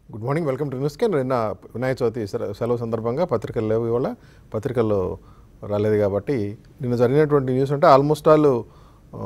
Good morning welcome to న్యూస్కి నిన్న వినాయక చవితి సెల- సెలవు సందర్భంగా పత్రికలు లేవు ఇవాళ పత్రికల్లో రాలేదు కాబట్టి నిన్న జరిగినటువంటి న్యూస్ అంటే ఆల్మోస్ట్ ఆల్ ఆ,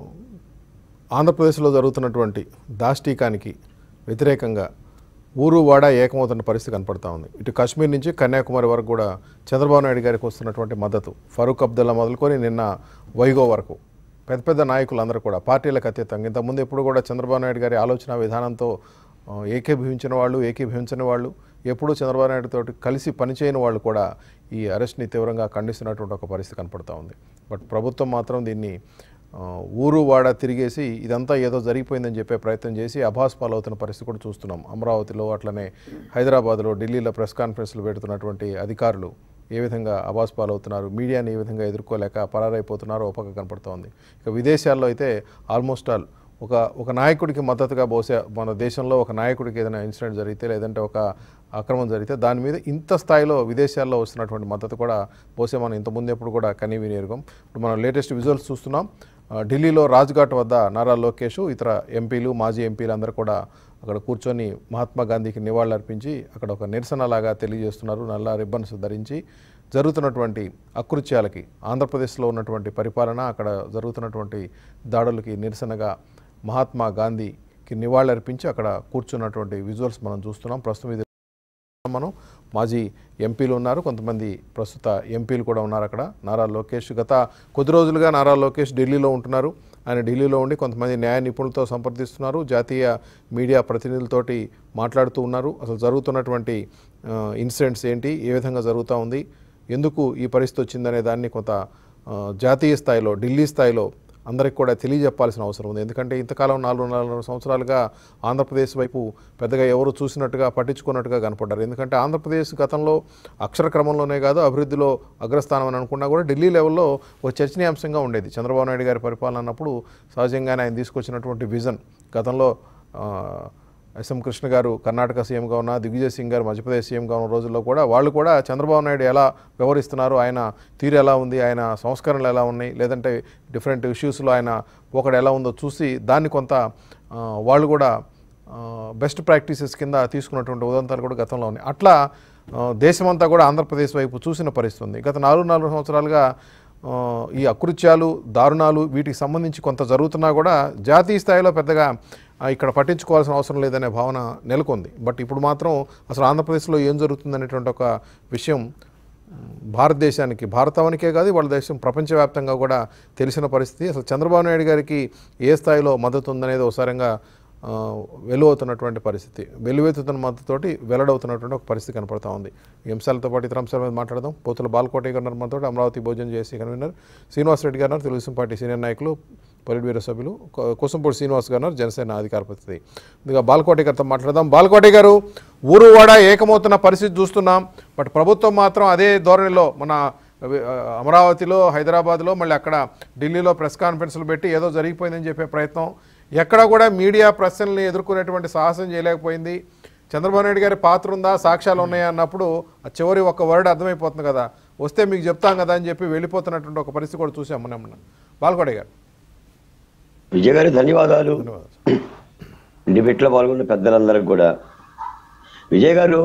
ఆంధ్రప్రదేశ్లో జరుగుతున్నటువంటి దాష్టీకానికి వ్యతిరేకంగా ఊరు వాడ ఏకమవుతున్న పరిస్థితి కనపడతా ఉంది ఇటు కాశ్మీర్ నుంచి కన్యాకుమారి వరకు కూడా చంద్రబాబు నాయుడు గారికి వస్తున్నటువంటి మద్దతు ఫరూక్ అబ్దుల్లా మొదలుకొని నిన్న వైగో వరకు పెద్ద పెద్ద నాయకులు అందరూ కూడా పార్టీలకు అతీతంగా ఇంతకుముందు ఎప్పుడు కూడా చంద్రబాబు నాయుడు గారి ఆలోచన విధానంతో ఆ, ఏకీభవించిన వాళ్ళు ఏకీభవించని వాళ్ళు ఎప్పుడూ చంద్రబాబు నాయుడు తోటి కలిసి పనిచేయని వాళ్ళు కూడా ఈ అరెస్ట్ని తీవ్రంగా ఖండిస్తున్నటువంటి ఒక పరిస్థితి కనపడతా ఉంది బట్ ప్రభుత్వం మాత్రం దీన్ని ఆ, ఊరు వాడ తిరిగేసి ఇదంతా ఏదో జరిగిపోయిందని చెప్పే ప్రయత్నం చేసి అభాస్ పాలవుతున్న పరిస్థితి కూడా చూస్తున్నాం అమరావతిలో అట్లనే హైదరాబాద్లో ఢిల్లీలో ప్రెస్ కాన్ఫరెన్స్లు పెడుతున్నటువంటి అధికారులు ఏ విధంగా అబాస్ పాలవుతున్నారు మీడియాని ఏ విధంగా ఎదుర్కోలేక పరారైపోతున్నారో ఒక పక్క కనపడుతోంది ఇక విదేశాల్లో అయితే ఆల్మోస్ట్ ఆల్ ఒక ఒక నాయకుడికి మద్దతుగా బహుశా మన దేశంలో ఒక నాయకుడికి ఏదైనా ఇన్సిడెంట్ జరిగితే లేదంటే ఒక అక్రమం జరిగితే దాని మీద ఇంత స్థాయిలో విదేశాల్లో వస్తున్నటువంటి మద్దతు కూడా బహుశా మనం ఇంతకుముందు ఎప్పుడు కూడా కనీ వినియోగం ఇప్పుడు మనం లేటెస్ట్ విజువల్స్ చూస్తున్నాం ఆ, ఢిల్లీలో రాజ్ఘాట్ వద్ద నారా లోకేష్ ఇతర ఎంపీలు మాజీ ఎంపీలు అందరూ కూడా అక్కడ కూర్చొని మహాత్మా గాంధీకి నివాళులర్పించి అక్కడ ఒక నిరసనలాగా తెలియజేస్తున్నారు నల్ల రిబ్బన్స్ ధరించి జరుగుతున్నటువంటి అకృత్యాలకి ఆంధ్రప్రదేశ్లో ఉన్నటువంటి పరిపాలన అక్కడ జరుగుతున్నటువంటి దాడులకి నిరసనగా మహాత్మా గాంధీకి నివాళులర్పించి అక్కడ కూర్చున్నటువంటి విజువల్స్ మనం చూస్తున్నాం ప్రస్తుతం ఇది మనం మాజీ ఎంపీలు ఉన్నారు కొంతమంది ప్రస్తుత ఎంపీలు కూడా ఉన్నారు అక్కడ నారా లోకేష్ గత కొద్ది రోజులుగా నారా లోకేష్ ఢిల్లీలో ఉంటున్నారు ఆయన ఢిల్లీలో ఉండి కొంతమంది న్యాయ నిపుణులతో సంప్రదిస్తున్నారు జాతీయ మీడియా ప్రతినిధులతోటి మాట్లాడుతూ ఉన్నారు అసలు జరుగుతున్నటువంటి ఆ, ఇన్సిడెంట్స్ ఏంటి ఏ విధంగా జరుగుతూ ఉంది ఎందుకు ఈ పరిస్థితి వచ్చిందనే దాన్ని కొంత ఆ, జాతీయ స్థాయిలో ఢిల్లీ స్థాయిలో అందరికి కూడా తెలియజెప్పాల్సిన అవసరం ఉంది ఎందుకంటే ఇంతకాలం నాలుగు నాలుగు సంవత్సరాలుగా ఆంధ్రప్రదేశ్ వైపు పెద్దగా ఎవరు చూసినట్టుగా పట్టించుకున్నట్టుగా కనపడ్డారు ఎందుకంటే ఆంధ్రప్రదేశ్ గతంలో అక్షర క్రమంలోనే కాదు అభివృద్ధిలో అగ్రస్థానం అని అనుకున్నా కూడా ఢిల్లీ లెవెల్లో ఒక చర్చనీయాంశంగా ఉండేది చంద్రబాబు నాయుడు గారి పరిపాలన అన్నప్పుడు సహజంగానే ఆయన తీసుకొచ్చినటువంటి విజన్ గతంలో ఆ, ఎస్ఎం కృష్ణ గారు కర్ణాటక సీఎంగా ఉన్న దిగ్విజయ్ సింగ్ గారు మధ్యప్రదేశ్ సీఎంగా ఉన్న రోజుల్లో కూడా వాళ్ళు కూడా చంద్రబాబు నాయుడు ఎలా వ్యవహరిస్తున్నారు ఆయన తీరు ఎలా ఉంది ఆయన సంస్కరణలు ఎలా ఉన్నాయి లేదంటే డిఫరెంట్ ఇష్యూస్లో ఆయన ఒకడు ఎలా ఉందో చూసి దాన్ని కొంత ఆ, వాళ్ళు కూడా బెస్ట్ ప్రాక్టీసెస్ కింద తీసుకున్నటువంటి ఉదంతాలు కూడా గతంలో ఉన్నాయి అట్లా ఆ, దేశమంతా కూడా ఆంధ్రప్రదేశ్ వైపు చూసిన పరిస్థితి ఉంది గత నాలుగు నాలుగు సంవత్సరాలుగా ఆ, ఈ అకృత్యాలు దారుణాలు వీటికి సంబంధించి కొంత జరుగుతున్నా కూడా జాతీయ స్థాయిలో పెద్దగా ఆ, ఇక్కడ పట్టించుకోవాల్సిన అవసరం లేదనే భావన నెలకొంది బట్ ఇప్పుడు మాత్రం అసలు ఆంధ్రప్రదేశ్లో ఏం జరుగుతుందనేటువంటి ఒక విషయం ఉమ్, భారతదేశానికి భారతానికే కాదు వాళ్ళ దేశం ప్రపంచవ్యాప్తంగా కూడా తెలిసిన పరిస్థితి అసలు చంద్రబాబు నాయుడు గారికి ఏ స్థాయిలో మద్దతు ఉందనేది ఒకసారిగా ఆ, వెలువవుతున్నటువంటి పరిస్థితి వెలువెత్తుతున్న మద్దతుతోటి వెల్లడవుతున్నటువంటి ఒక పరిస్థితి కనపడతా ఉంది ఈ అంశాలతో పాటు ఇతర అంశాల మీద మాట్లాడదాం పోతుల బాలకోటి గారు మనతో అమరావతి భోజనం చేసి కన్వీనర్ శ్రీనివాసరెడ్డి గారు ఉన్నారు, తెలుగుదేశం పార్టీ సీనియర్ నాయకులు పొలిట్ బ్యూరో సభ్యులు కొ- కుసంపూడి శ్రీనివాస్ గారు ఉన్నారు, జనసేన అధికార ప్రతినిధి ముందుగా బాలకోటి గారితో మాట్లాడదాం బాలకోటి గారు ఊరు వాడ ఏకమవుతున్న పరిస్థితి చూస్తున్నాం బట్ ప్రభుత్వం మాత్రం అదే ధోరణిలో మన అవి- ఆ, అమరావతిలో హైదరాబాద్లో మళ్ళీ అక్కడ ఢిల్లీలో ప్రెస్ కాన్ఫరెన్స్లు పెట్టి ఏదో జరిగిపోయిందని చెప్పే ప్రయత్నం ఎక్కడ కూడా మీడియా ప్రశ్నల్ని ఎదుర్కొనేటువంటి సాహసం చేయలేకపోయింది చంద్రబాబు నాయుడు గారి పాత్ర ఉందా సాక్ష్యాలు ఉన్నాయా అన్నప్పుడు ఆ చివరి ఒక వర్డ్ అర్థమైపోతుంది కదా వస్తే మీకు చెప్తాం కదా అని చెప్పి వెళ్ళిపోతున్నటువంటి ఒక పరిస్థితి కూడా చూసాం మనం మొన్న. బాల్కోడే గారు విజయ్ గారి ధన్యవాదాలు ధన్యవాదాలు డిబేట్లో పాల్గొన్న పెద్దలందరికి కూడా విజయ్ గారు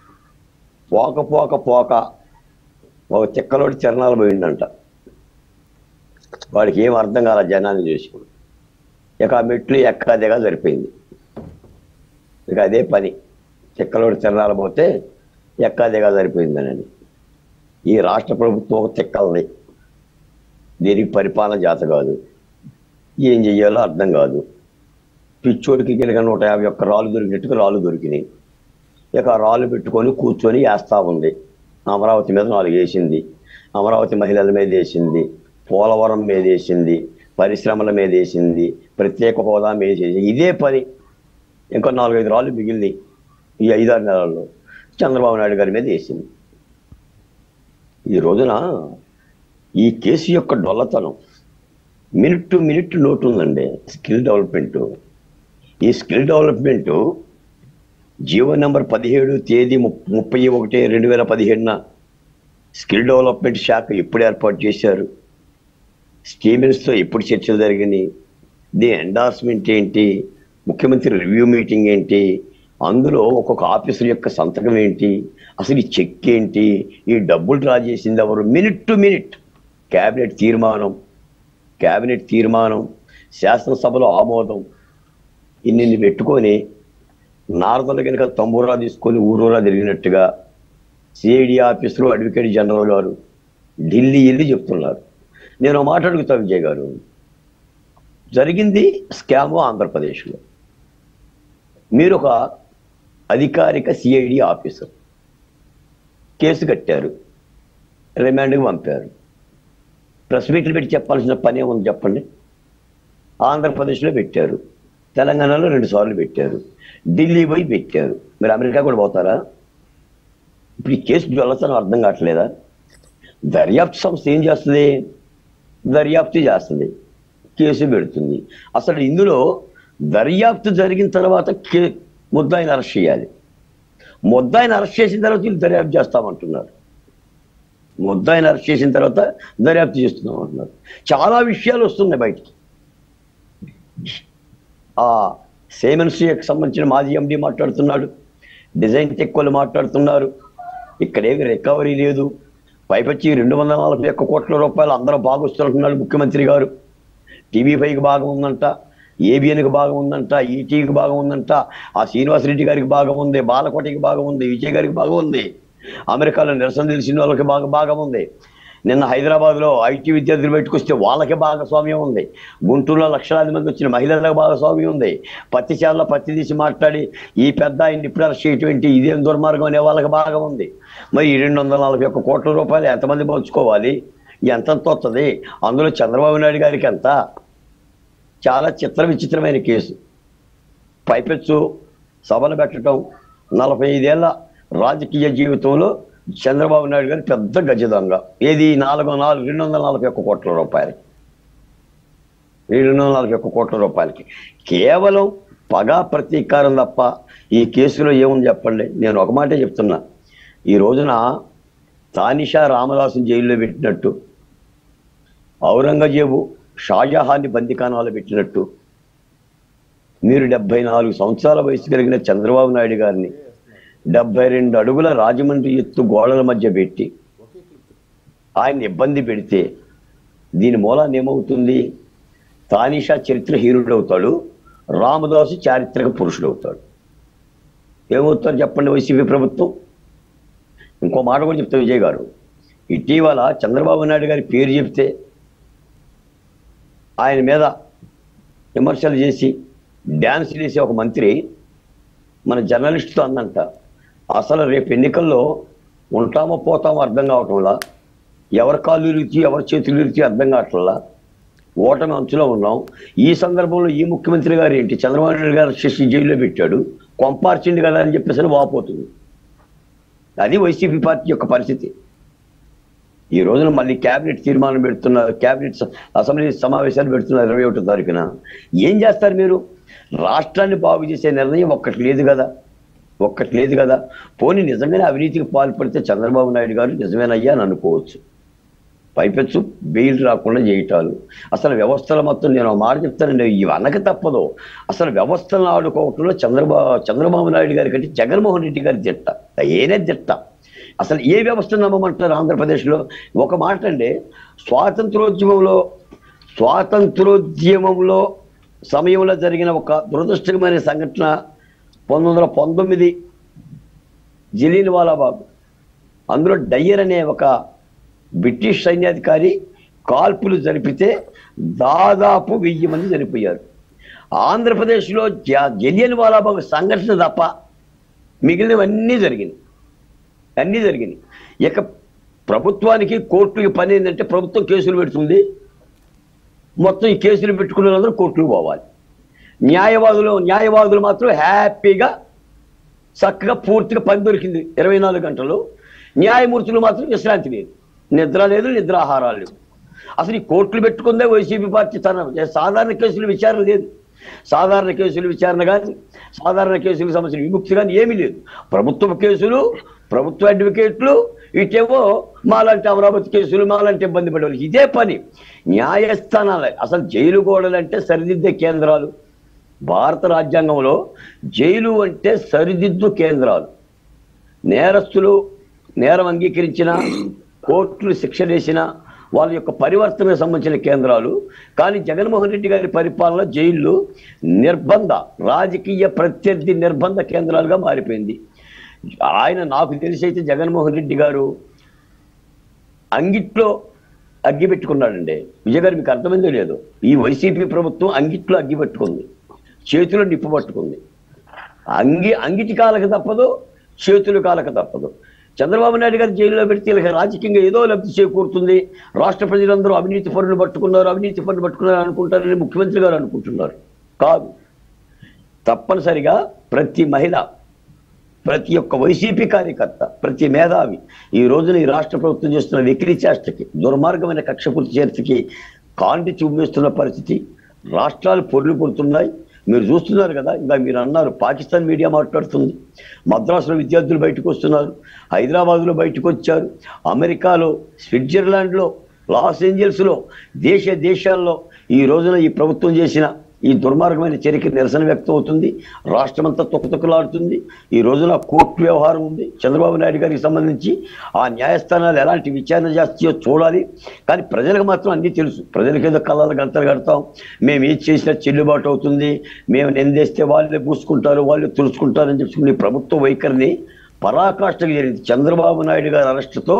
పోక పోక పోక ఒక చెక్కలోటి చరణాలు పోయిందంట వాడికి ఏం అర్థం కాల జనాన్ని చేసుకుని ఇక ఆ మెట్లు ఎక్క దిగా సరిపోయింది ఇక అదే పని చెక్కలోటి చరణాలు పోతే ఎక్క దిగా సరిపోయిందనని ఈ రాష్ట్ర ప్రభుత్వం ఒక చెక్కల్ని దీనికి పరిపాలన జాత కాదు ఏం చెయ్యాలో అర్థం కాదు పిచ్చోడికి గిలక నూట యాభై ఒక్క రాళ్ళు దొరికినట్టుగా రాళ్ళు దొరికినాయి ఇక ఆ రాళ్ళు పెట్టుకొని కూర్చొని వేస్తా ఉంది అమరావతి మీద నాలుగు వేసింది అమరావతి మహిళల మీద వేసింది పోలవరం మీద వేసింది పరిశ్రమల మీద వేసింది ప్రత్యేక హోదా మీద వేసింది ఇదే పని ఇంకో నాలుగైదు రాళ్ళు మిగిలినాయి ఈ ఐదారు నెలల్లో చంద్రబాబు నాయుడు గారి మీద వేసింది ఈ రోజున ఈ కేసు యొక్క డొల్లతనం మినిట్ టు మినిట్ నోట్ ఉందండి స్కిల్ డెవలప్మెంట్ ఈ స్కిల్ డెవలప్మెంట్ జీవో నెంబర్ పదిహేడు తేదీ ముప్- ముప్పై ఒకటి రెండు వేల పదిహేడున స్కిల్ డెవలప్మెంట్ శాఖ ఎప్పుడు ఏర్పాటు చేశారు స్టీమెన్స్తో ఎప్పుడు చర్చలు జరిగినాయి దీని ఎండార్స్మెంట్ ఏంటి ముఖ్యమంత్రి రివ్యూ మీటింగ్ ఏంటి అందులో ఒక్కొక్క ఆఫీసర్ యొక్క సంతకం ఏంటి అసలు ఈ చెక్ ఏంటి ఈ డబ్బులు డ్రా చేసింది ఎవరు మినిట్ టు మినిట్ క్యాబినెట్ తీర్మానం క్యాబినెట్ తీర్మానం శాసనసభలో ఆమోదం ఇన్ని పెట్టుకొని నారదలు కనుక తంబూరా తీసుకొని ఊరూరా తిరిగినట్టుగా సిఐడి ఆఫీసులో అడ్వకేట్ జనరల్ గారు ఢిల్లీ వెళ్ళి చెప్తున్నారు నేను ఒక మాట అడుగుతా విజయ్ గారు జరిగింది స్కామ్ ఆంధ్రప్రదేశ్లో మీరు ఒక అధికారిక సిఐడి ఆఫీసర్ కేసు కట్టారు రిమాండ్కి పంపారు ప్రెస్ మీట్లు పెట్టి చెప్పాల్సిన పని ఏముంది చెప్పండి ఆంధ్రప్రదేశ్లో పెట్టారు తెలంగాణలో రెండు సార్లు పెట్టారు ఢిల్లీ పోయి పెట్టారు మీరు అమెరికా కూడా పోతారా ఇప్పుడు ఈ కేసు జ్వలతనం అర్థం కావట్లేదా దర్యాప్తు సంస్థ ఏం చేస్తుంది దర్యాప్తు చేస్తుంది కేసు పెడుతుంది అసలు ఇందులో దర్యాప్తు జరిగిన తర్వాత కే ముద్దాయిని అరెస్ట్ చేయాలి ముద్దాయిని అరెస్ట్ చేసిన తర్వాత వీళ్ళు దర్యాప్తు చేస్తామంటున్నారు ముద్దాయిని అరెస్ట్ చేసిన తర్వాత దర్యాప్తు చేస్తున్నాం అంటున్నారు చాలా విషయాలు వస్తున్నాయి బయటికి ఆ సేమెన్సీకి సంబంధించిన మాజీ ఎండి మాట్లాడుతున్నాడు డిజైన్ టెక్ వాళ్ళు మాట్లాడుతున్నారు ఇక్కడేమి రికవరీ లేదు పైపచ్చి రెండు వందల నలభై ఒక్క కోట్ల రూపాయలు అందరూ బాగొస్తున్నట్టున్నాడు ముఖ్యమంత్రి గారు టీవీ ఫైవ్కి బాగా ఉందంట ఏబిఎన్కి బాగా ఉందంట ఈటీకి బాగా ఉందంట ఆ శ్రీనివాసరెడ్డి గారికి బాగా ఉంది బాలకోటికి బాగా ఉంది విజయ్ గారికి బాగా ఉంది అమెరికాలో నిరసన తెలిసిన వాళ్ళకి బాగా బాగా ఉంది నిన్న హైదరాబాద్లో ఐటీ విద్యార్థులు బయటకు వస్తే వాళ్ళకి భాగస్వామ్యం ఉంది గుంటూరులో లక్షలాది మంది వచ్చిన మహిళలకు భాగస్వామ్యం ఉంది పత్తి చేలలో పత్తి తీసి మాట్లాడి ఈ పెద్ద ఆయన ఇప్పుడు అరెస్ట్ చేయటం ఏంటి ఇదేం దుర్మార్గం అనే వాళ్ళకి బాగా ఉంది మరి ఈ రెండు వందల నలభై ఒక్క కోట్ల రూపాయలు ఎంతమంది పంచుకోవాలి ఎంత వస్తుంది అందులో చంద్రబాబు నాయుడు గారికి ఎంత చాలా చిత్ర విచిత్రమైన కేసు పైపెచ్చు సభలు పెట్టడం నలభై ఐదేళ్ల రాజకీయ జీవితంలో చంద్రబాబు నాయుడు గారి పెద్ద గజ దొంగ ఏది నాలుగు నాలుగు రెండు వందల నలభై ఒక్క కోట్ల రూపాయలకి రెండు వందల నలభై ఒక్క కోట్ల రూపాయలకి కేవలం పగా ప్రతీకారం తప్ప ఈ కేసులో ఏముంది చెప్పండి నేను ఒక మాటే చెప్తున్నా ఈ రోజున తానిషా రామదాసుని జైల్లో పెట్టినట్టు ఔరంగజేబు షాజహాన్ని బందికానాలు పెట్టినట్టు మీరు డెబ్బై నాలుగు సంవత్సరాల వయసు కలిగిన చంద్రబాబు నాయుడు గారిని డెబ్బై రెండు అడుగుల రాజమండ్రి ఎత్తు గోడల మధ్య పెట్టి ఆయన ఇబ్బంది పెడితే దీని మూలాన్ని ఏమవుతుంది తానిషా చరిత్ర హీరుడు అవుతాడు రామదాసు చారిత్రక పురుషుడు అవుతాడు ఏమవుతారు చెప్పండి వైసీపీ ప్రభుత్వం ఇంకో మాట కూడా చెప్తా విజయ్ గారు ఇటీవల చంద్రబాబు నాయుడు గారి పేరు చెప్తే ఆయన మీద విమర్శలు చేసి డ్యాన్స్ చేసే ఒక మంత్రి మన జర్నలిస్టుతో అందంట అసలు రేపు ఎన్నికల్లో ఉంటామో పోతామో అర్థం కావటంలా ఎవరి కాళ్ళు ఇరిచి ఎవరి చేతులు ఇరిచి అర్థం కావట్లా ఓటమి అంచులో ఉన్నాం ఈ సందర్భంలో ఈ ముఖ్యమంత్రి గారు ఏంటి చంద్రబాబు నాయుడు గారు చేసి జైల్లో పెట్టాడు కొంపార్చింది కదా అని చెప్పేసి వాపోతుంది అది వైసీపీ పార్టీ యొక్క పరిస్థితి ఈ రోజున మళ్ళీ కేబినెట్ తీర్మానం పెడుతున్నారు కేబినెట్ స- అసెంబ్లీ సమావేశాలు పెడుతున్నారు ఇరవై ఒకటో తారీఖున ఏం చేస్తారు మీరు రాష్ట్రాన్ని బాగు చేసే నిర్ణయం ఒక్కటి లేదు కదా ఒక్కటి లేదు కదా పోనీ నిజంగానే అవినీతికి పాల్పడితే చంద్రబాబు నాయుడు గారు నిజమేనయ్యా అని అనుకోవచ్చు పైపెచ్చు బెయిల్ రాకుండా చేయటాలు అసలు వ్యవస్థల మొత్తం నేను ఒక మాట చెప్తానండి ఇవి అనక తప్పదు అసలు వ్యవస్థలను ఆడుకోవటంలో చంద్రబాబు చంద్రబాబు నాయుడు గారి కంటే జగన్మోహన్ రెడ్డి గారి దిట్ట ఏనే దిట్ట అసలు ఏ వ్యవస్థ నమ్మమంటారు ఆంధ్రప్రదేశ్లో ఒక మాట అండి స్వాతంత్రోద్యమంలో స్వాతంత్రోద్యమంలో సమయంలో జరిగిన ఒక దురదృష్టకరమైన సంఘటన పంతొమ్మిది వందల పంతొమ్మిది జలీల్ వాలాబాగ్ అందులో డయ్యర్ అనే ఒక బ్రిటిష్ సైన్యాధికారి కాల్పులు జరిపితే దాదాపు వెయ్యి మంది చనిపోయారు ఆంధ్రప్రదేశ్లో జ- జలియన్ వాలాబాగ్ సంఘటన తప్ప మిగిలినవన్నీ జరిగినాయి అన్నీ జరిగినాయి ఇక ప్రభుత్వానికి కోర్టుకి పని ఏంటంటే ప్రభుత్వం కేసులు పెడుతుంది మొత్తం ఈ కేసులు పెట్టుకున్న వాళ్ళందరూ కోర్టుకు పోవాలి న్యాయవాదులు న్యాయవాదులు మాత్రం హ్యాపీగా చక్కగా పూర్తిగా పని దొరికింది ఇరవై నాలుగు గంటలు న్యాయమూర్తులు మాత్రం విశ్రాంతి లేదు నిద్ర లేదు నిద్రాహారాలు లేవు అసలు ఈ కోర్టులు పెట్టుకుందే వైసీపీ పార్టీ తన సాధారణ కేసుల విచారణ లేదు సాధారణ కేసుల విచారణ కానీ సాధారణ కేసులకు సంబంధించిన విముక్తి కానీ ఏమీ లేదు ప్రభుత్వ కేసులు ప్రభుత్వ అడ్వకేట్లు ఇటేమో మాలాంటి అమరావతి కేసులు మాలాంటి ఇబ్బంది పడేవాళ్ళు ఇదే పని న్యాయస్థానాలు అసలు జైలు గోడలంటే సరిదిద్దే కేంద్రాలు భారత రాజ్యాంగంలో జైలు అంటే సరిదిద్దు కేంద్రాలు నేరస్తులు నేరం అంగీకరించిన కోర్టులు శిక్ష వేసిన వాళ్ళ యొక్క పరివర్తనకు సంబంధించిన కేంద్రాలు కానీ జగన్మోహన్ రెడ్డి గారి పరిపాలన జైళ్ళు నిర్బంధ రాజకీయ ప్రత్యర్థి నిర్బంధ కేంద్రాలుగా మారిపోయింది ఆయన నాకు తెలిసి అయితే జగన్మోహన్ రెడ్డి గారు అంగిట్లో అగ్గి పెట్టుకున్నాడండి విజయ్ గారు మీకు అర్థమైందో లేదు ఈ వైసీపీ ప్రభుత్వం అంగిట్లో అగ్గి పెట్టుకుంది చేతిలో నిప్పు పట్టుకుంది అంగి అంగిటి కాలక తప్పదు చేతులు కాలక తప్పదు చంద్రబాబు నాయుడు గారు జైల్లో పెడితే వీళ్ళకి రాజకీయంగా ఏదో లబ్ధి చేకూరుతుంది రాష్ట్ర ప్రజలందరూ అవినీతి పనులు పట్టుకున్నారు అవినీతి పనులు పట్టుకున్నారు అనుకుంటారని ముఖ్యమంత్రి గారు అనుకుంటున్నారు కాదు తప్పనిసరిగా ప్రతి మహిళ ప్రతి ఒక్క వైసీపీ కార్యకర్త ప్రతి మేధావి ఈ రోజున ఈ రాష్ట్ర ప్రభుత్వం చేస్తున్న విక్రీ చేష్టకి దుర్మార్గమైన కక్షపూర్తి చేర్చకి కాంటి చూపిస్తున్న పరిస్థితి రాష్ట్రాలు పొర్లు కొడుతున్నాయి మీరు చూస్తున్నారు కదా ఇంకా మీరు అన్నారు పాకిస్తాన్ మీడియా మాట్లాడుతుంది మద్రాసులో విద్యార్థులు బయటకు వస్తున్నారు హైదరాబాద్లో బయటకు వచ్చారు అమెరికాలో స్విట్జర్లాండ్లో లాస్ ఏంజల్స్లో దేశ దేశాల్లో ఈ రోజున ఈ ప్రభుత్వం చేసిన ఈ దుర్మార్గమైన చర్యకి నిరసన వ్యక్తం అవుతుంది రాష్ట్రమంతా తొక్కుతొక్కులాడుతుంది ఈ రోజున కోర్టు వ్యవహారం ఉంది చంద్రబాబు నాయుడు గారికి సంబంధించి ఆ న్యాయస్థానాలు ఎలాంటి విచారణ చేస్తాయో చూడాలి కానీ ప్రజలకు మాత్రం అన్నీ తెలుసు ప్రజలకు ఏదో కళ్ళలు గంటలు కడతాం మేము ఏది చేసినా చెల్లుబాటు అవుతుంది మేము నిందేస్తే వాళ్ళే పూసుకుంటారు వాళ్ళు తుడుచుకుంటారని చెప్పుకునే ప్రభుత్వ వైఖరిని పరాకాష్ఠకు జరిగింది చంద్రబాబు నాయుడు గారి అరెస్టుతో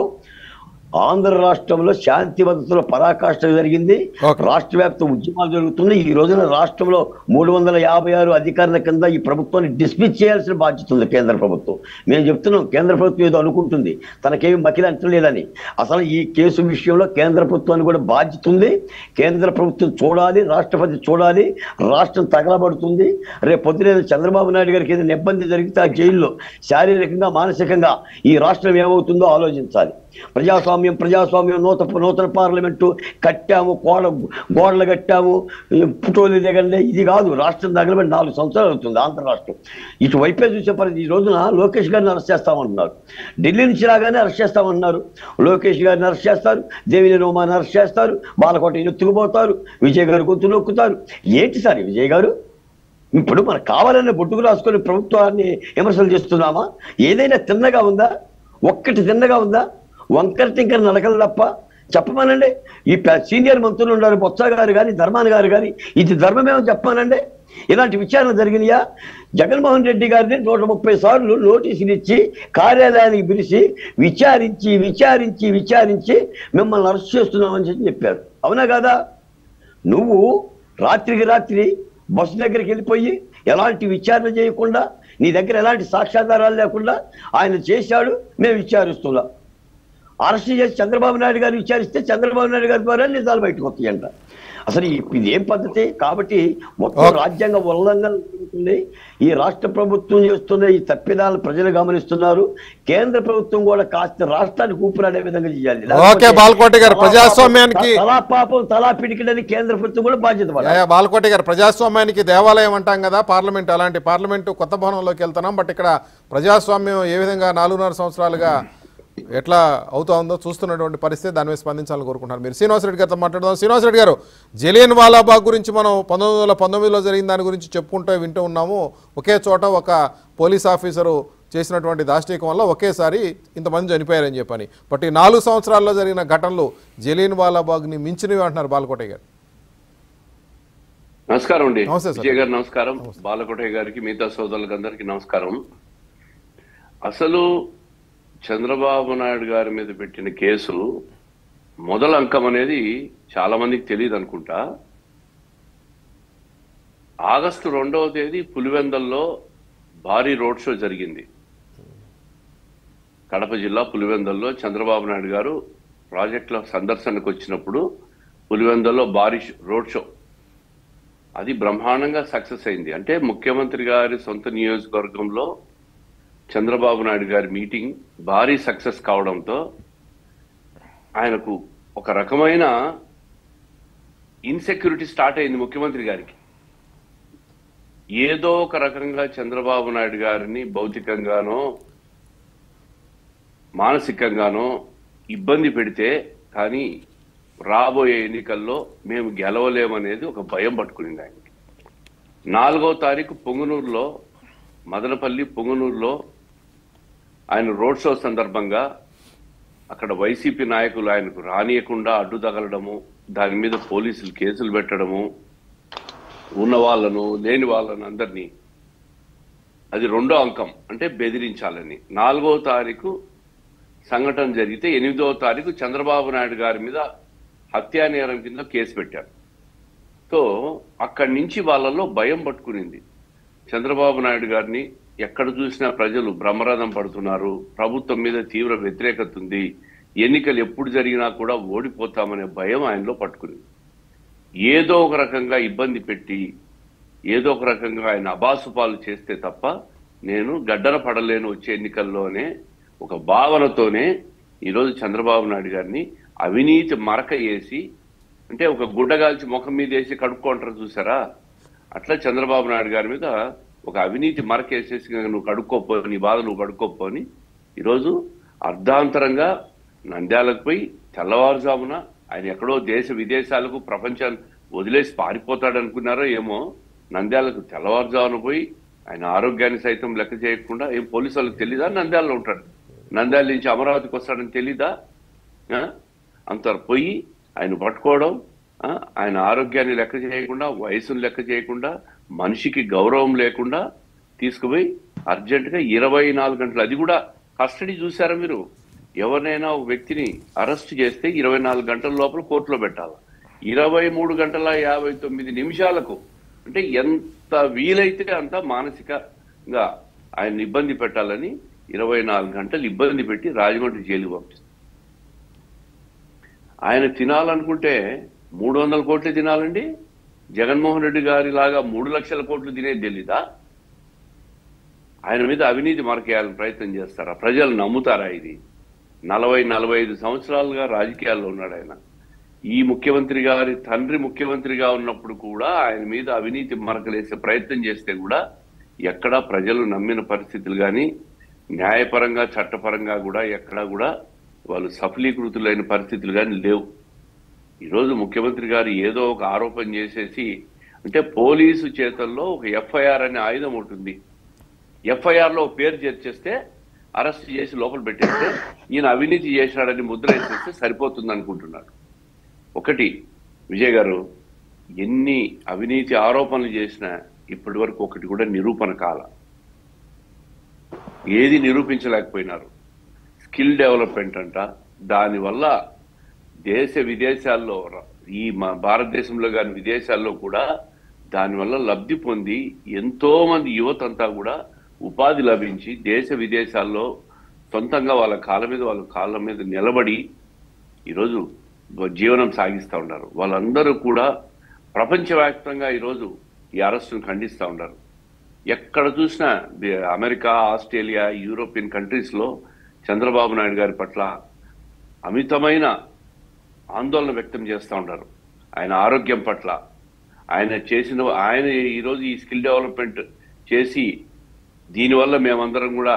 ఆంధ్ర రాష్ట్రంలో శాంతి భద్రతలో పరాకాష్ఠ జరిగింది Okay. రాష్ట్ర వ్యాప్త ఉద్యమాలు జరుగుతున్నాయి ఈ రోజున రాష్ట్రంలో మూడు వందల యాభై ఆరు అధికారుల కింద ఈ ప్రభుత్వాన్ని డిస్మిస్ చేయాల్సిన బాధ్యత ఉంది కేంద్ర ప్రభుత్వం మేము చెప్తున్నాం కేంద్ర ప్రభుత్వం ఏదో అనుకుంటుంది తనకేమి మకిలి అంటలేదని అసలు ఈ కేసు విషయంలో కేంద్ర ప్రభుత్వానికి కూడా బాధ్యత ఉంది కేంద్ర ప్రభుత్వం చూడాలి రాష్ట్రపతి చూడాలి రాష్ట్రం తగలబడుతుంది రేపు పొద్దున చంద్రబాబు నాయుడు గారికి ఏదైనా ఇబ్బంది జరిగితే ఆ జైల్లో శారీరకంగా మానసికంగా ఈ రాష్ట్రం ఏమవుతుందో ఆలోచించాలి ప్రజాస్వామ్యం ప్రజాస్వామ్యం నూతన నూతన పార్లమెంటు కట్టాము కోడ గోడలు కట్టాము ఈ ఫోటోలు దిగండి ఇది కాదు రాష్ట్రం తగలబడి నాలుగు సంవత్సరాలు అవుతుంది ఆంధ్ర రాష్ట్రం ఇటువైపే చూసే పరిస్థితి ఈ రోజున లోకేష్ గారిని అరెస్ట్ చేస్తామంటున్నారు ఢిల్లీ నుంచి రాగానే అరెస్ట్ చేస్తామంటున్నారు లోకేష్ గారిని అరెస్ట్ చేస్తారు దేవిని రోమాని అరెస్ట్ చేస్తారు బాలకోట ఎత్తుకుపోతారు విజయ్ గారు గొంతు నొక్కుతారు ఏంటి సార్ ఈ విజయ్ గారు ఇప్పుడు మనకు కావాలనే బొట్టుకు రాసుకొని ప్రభుత్వాన్ని విమర్శలు చేస్తున్నామా ఏదైనా తిన్నగా ఉందా ఒక్కటి తిన్నగా ఉందా వంకర టింకర నడకలు తప్ప చెప్పమనండి ఈ ప- సీనియర్ మంత్రులు ఉన్నారు బొత్స గారు కానీ ధర్మాన్ గారు కానీ ఇది ధర్మమేమో చెప్పమనండి ఇలాంటి విచారణ జరిగినాయా జగన్మోహన్ రెడ్డి గారిని నూట ముప్పై సార్లు నోటీసులు ఇచ్చి కార్యాలయానికి పిలిచి విచారించి విచారించి విచారించి మిమ్మల్ని అరెస్ట్ చేస్తున్నామని చెప్పి చెప్పారు అవునా కాదా నువ్వు రాత్రికి రాత్రి బస్సు దగ్గరికి వెళ్ళిపోయి ఎలాంటి విచారణ చేయకుండా నీ దగ్గర ఎలాంటి సాక్ష్యాధారాలు లేకుండా ఆయన చేశాడు మేము విచారిస్తున్నాం అరెస్ట్ చేసి చంద్రబాబు నాయుడు గారు విచారిస్తే చంద్రబాబు నాయుడు గారి ద్వారా నిజాలు బయటకు వస్తాయంట అసలు ఈ- ఇది ఏం పద్ధతి కాబట్టి మొత్తం ఓకే. రాజ్యాంగ ఉల్లంఘన జరుగుతుంది ఈ రాష్ట్ర ప్రభుత్వం చేస్తున్న ఈ తప్పిదాలను ప్రజలు గమనిస్తున్నారు కేంద్ర ప్రభుత్వం కూడా కాస్త రాష్ట్రానికి ఊపిరాడే విధంగా చేయాలి ఓకే, బాలకోటి గారు, తలా ప్రజాస్వామ్యానికి- పాపం- తలా పాపం తలా పిడికిడని కేంద్ర ప్రభుత్వం కూడా బాధ్యత పడాలి యా, బాలకోటి గారు ప్రజాస్వామ్యానికి దేవాలయం అంటాం కదా పార్లమెంట్ అలాంటి పార్లమెంటు కొత్త భవనంలోకి వెళ్తున్నాం బట్ ఇక్కడ ప్రజాస్వామ్యం ఏ విధంగా నాలుగున్నర సంవత్సరాలుగా ఎట్లా అవుతా ఉందో చూస్తున్నటువంటి పరిస్థితి దాని మీద స్పందించాలని కోరుకుంటున్నారు మీరు శ్రీనివాసరెడ్డి గారితో మాట్లాడదాం శ్రీనివాసరెడ్డి గారు జలియన్ వాలాబాగ్ గురించి మనం పంతొమ్మిది వందల పంతొమ్మిదిలో జరిగిన దాని గురించి చెప్పుకుంటూ వింటూ ఉన్నాము ఒకే చోట ఒక పోలీస్ ఆఫీసరు చేసినటువంటి దాష్టీకం వల్ల ఒకేసారి ఇంతమంది చనిపోయారని చెప్పని బట్ ఈ నాలుగు సంవత్సరాల్లో జరిగిన ఘటనలు జలియన్ వాలాబాగ్ని మించినవి అంటున్నారు బాలకోటయ్య గారు నమస్కారం అండి నమస్తే సార్. విజయ్ గారు నమస్కారం బాలకోటయ్య గారికి మిగతా సోదరులకు అందరికీ నమస్కారం అసలు చంద్రబాబు నాయుడు గారి మీద పెట్టిన కేసు మొదల అంకం అనేది చాలా మందికి తెలియదు అనుకుంటా ఆగస్టు రెండవ తేదీ పులివెందల్లో భారీ రోడ్ షో జరిగింది కడప జిల్లా పులివెందల్లో చంద్రబాబు నాయుడు గారు ప్రాజెక్టుల సందర్శనకు వచ్చినప్పుడు పులివెందల్లో భారీ షో- రోడ్ షో అది బ్రహ్మాండంగా సక్సెస్ అయింది అంటే ముఖ్యమంత్రి గారి సొంత నియోజకవర్గంలో చంద్రబాబు నాయుడు గారి మీటింగ్ భారీ సక్సెస్ కావడంతో ఆయనకు ఒక రకమైన ఇన్సెక్యూరిటీ స్టార్ట్ అయింది ముఖ్యమంత్రి గారికి ఏదో ఒక రకంగా చంద్రబాబు నాయుడు గారిని భౌతికంగానో మానసికంగానో ఇబ్బంది పెడితే కానీ రాబోయే ఎన్నికల్లో మేము గెలవలేమనేది ఒక భయం పట్టుకునింది ఆయనకి నాలుగో తారీఖు పొంగునూరులో మదనపల్లి పొంగునూరులో ఆయన రోడ్ షో సందర్భంగా అక్కడ వైసీపీ నాయకులు ఆయనకు రానియకుండా అడ్డు తగలడము దాని మీద పోలీసులు కేసులు పెట్టడము ఉన్న వాళ్ళను లేని వాళ్ళను అందరినీ అది రెండో అంకం అంటే బెదిరించాలని నాలుగో తారీఖు సంఘటన జరిగితే ఎనిమిదవ తారీఖు చంద్రబాబు నాయుడు గారి మీద హత్యా నేరం కింద కేసు పెట్టారు సో అక్కడి నుంచి వాళ్ళలో భయం పట్టుకునింది చంద్రబాబు నాయుడు గారిని ఎక్కడ చూసినా ప్రజలు బ్రహ్మరథం పడుతున్నారు ప్రభుత్వం మీద తీవ్ర వ్యతిరేకత ఉంది ఎన్నికలు ఎప్పుడు జరిగినా కూడా ఓడిపోతామనే భయం ఆయనలో పట్టుకునింది ఏదో ఒక రకంగా ఇబ్బంది పెట్టి ఏదో ఒక రకంగా ఆయన అబాసుపాలు చేస్తే తప్ప నేను గడ్డన పడలేను వచ్చే ఎన్నికల్లోనే ఒక భావనతోనే ఈరోజు చంద్రబాబు నాయుడు గారిని అవినీతి మరక వేసి అంటే ఒక గుడ్డగాల్చి ముఖం మీద వేసి కడుక్కుంటారు చూసారా అట్లా చంద్రబాబు నాయుడు గారి మీద ఒక అవినీతి మరక వేసేసి "ఇంక నువ్వు కడుక్కోపో నీ బాధ నువ్వు కడుక్కోపో అని ఈరోజు అర్ధాంతరంగా నంద్యాలకు పోయి తెల్లవారుజామున ఆయన ఎక్కడో దేశ విదేశాలకు ప్రపంచాన్ని వదిలేసి పారిపోతాడు అనుకున్నారో ఏమో నంద్యాలకు తెల్లవారుజామున పోయి ఆయన ఆరోగ్యాన్ని సైతం లెక్క చేయకుండా ఏం పోలీసు వాళ్ళకి తెలీదా నంద్యాలలో ఉంటాడు నంద్యాల నుంచి అమరావతికి వస్తాడని తెలీదా ఆ? అంత పోయి ఆయన పట్టుకోవడం ఆ? ఆయన ఆరోగ్యాన్ని లెక్క చేయకుండా వయసును లెక్క చేయకుండా మనిషికి గౌరవం లేకుండా తీసుకుపోయి అర్జెంటుగా ఇరవై నాలుగు గంటలు అది కూడా కస్టడీ చూసారా మీరు ఎవరినైనా ఒక వ్యక్తిని అరెస్ట్ చేస్తే ఇరవై నాలుగు గంటల లోపల కోర్టులో పెట్టాలి ఇరవై మూడు గంటల యాభై తొమ్మిది నిమిషాలకు అంటే ఎంత వీలైతే అంత మానసికంగా ఆయన ఇబ్బంది పెట్టాలని ఇరవై నాలుగు గంటలు ఇబ్బంది పెట్టి రాజమండ్రి జైలుకి పంపిస్తారు ఆయన తినాలనుకుంటే మూడు వందల కోట్లు తినాలండి జగన్మోహన్ రెడ్డి గారి లాగా మూడు లక్షల కోట్లు తినేది తెలీదా ఆయన మీద అవినీతి మరకేయాలని ప్రయత్నం చేస్తారా ప్రజలు నమ్ముతారా ఇది నలభై నలభై ఐదు సంవత్సరాలుగా రాజకీయాల్లో ఉన్నాడు ఆయన ఈ ముఖ్యమంత్రి గారి తండ్రి ముఖ్యమంత్రిగా ఉన్నప్పుడు కూడా ఆయన మీద అవినీతి మరకలేసే ప్రయత్నం చేస్తే కూడా ఎక్కడా ప్రజలు నమ్మిన పరిస్థితులు కానీ న్యాయపరంగా చట్టపరంగా కూడా ఎక్కడా కూడా వాళ్ళు సఫలీకృతులైన పరిస్థితులు కానీ లేవు ఈరోజు ముఖ్యమంత్రి గారు ఏదో ఒక ఆరోపణ చేసేసి అంటే పోలీసు చేతల్లో ఒక ఎఫ్ఐఆర్ అనే ఆయుధం ఉంటుంది ఎఫ్ఐఆర్ లో ఒక పేరు చేర్చేస్తే అరెస్ట్ చేసి లోపల పెట్టేస్తే ఈయన అవినీతి చేశాడని ముద్ర వేసేస్తే సరిపోతుంది అనుకుంటున్నాడు ఒకటి విజయ్ గారు ఎన్ని అవినీతి ఆరోపణలు చేసినా ఇప్పటి వరకు ఒకటి కూడా నిరూపణ కాల ఏది నిరూపించలేకపోయినారు స్కిల్ డెవలప్మెంట్ అంట దానివల్ల దేశ విదేశాల్లో ర- ఈ మా భారతదేశంలో కానీ విదేశాల్లో కూడా దానివల్ల లబ్ధి పొంది ఎంతో మంది యువత అంతా కూడా ఉపాధి లభించి దేశ విదేశాల్లో సొంతంగా వాళ్ళ కాళ్ళ మీద వాళ్ళ కాళ్ళ మీద నిలబడి ఈరోజు జీవనం సాగిస్తూ ఉన్నారు వాళ్ళందరూ కూడా ప్రపంచవ్యాప్తంగా ఈరోజు ఈ అరెస్టును ఖండిస్తూ ఉన్నారు ఎక్కడ చూసినా ది- అమెరికా ఆస్ట్రేలియా యూరోపియన్ కంట్రీస్లో చంద్రబాబు నాయుడు గారి పట్ల అమితమైన ఆందోళన వ్యక్తం చేస్తూ ఉంటారు ఆయన ఆరోగ్యం పట్ల ఆయన చేసిన ఆయన ఈరోజు ఈ స్కిల్ డెవలప్మెంట్ చేసి దీనివల్ల మేమందరం కూడా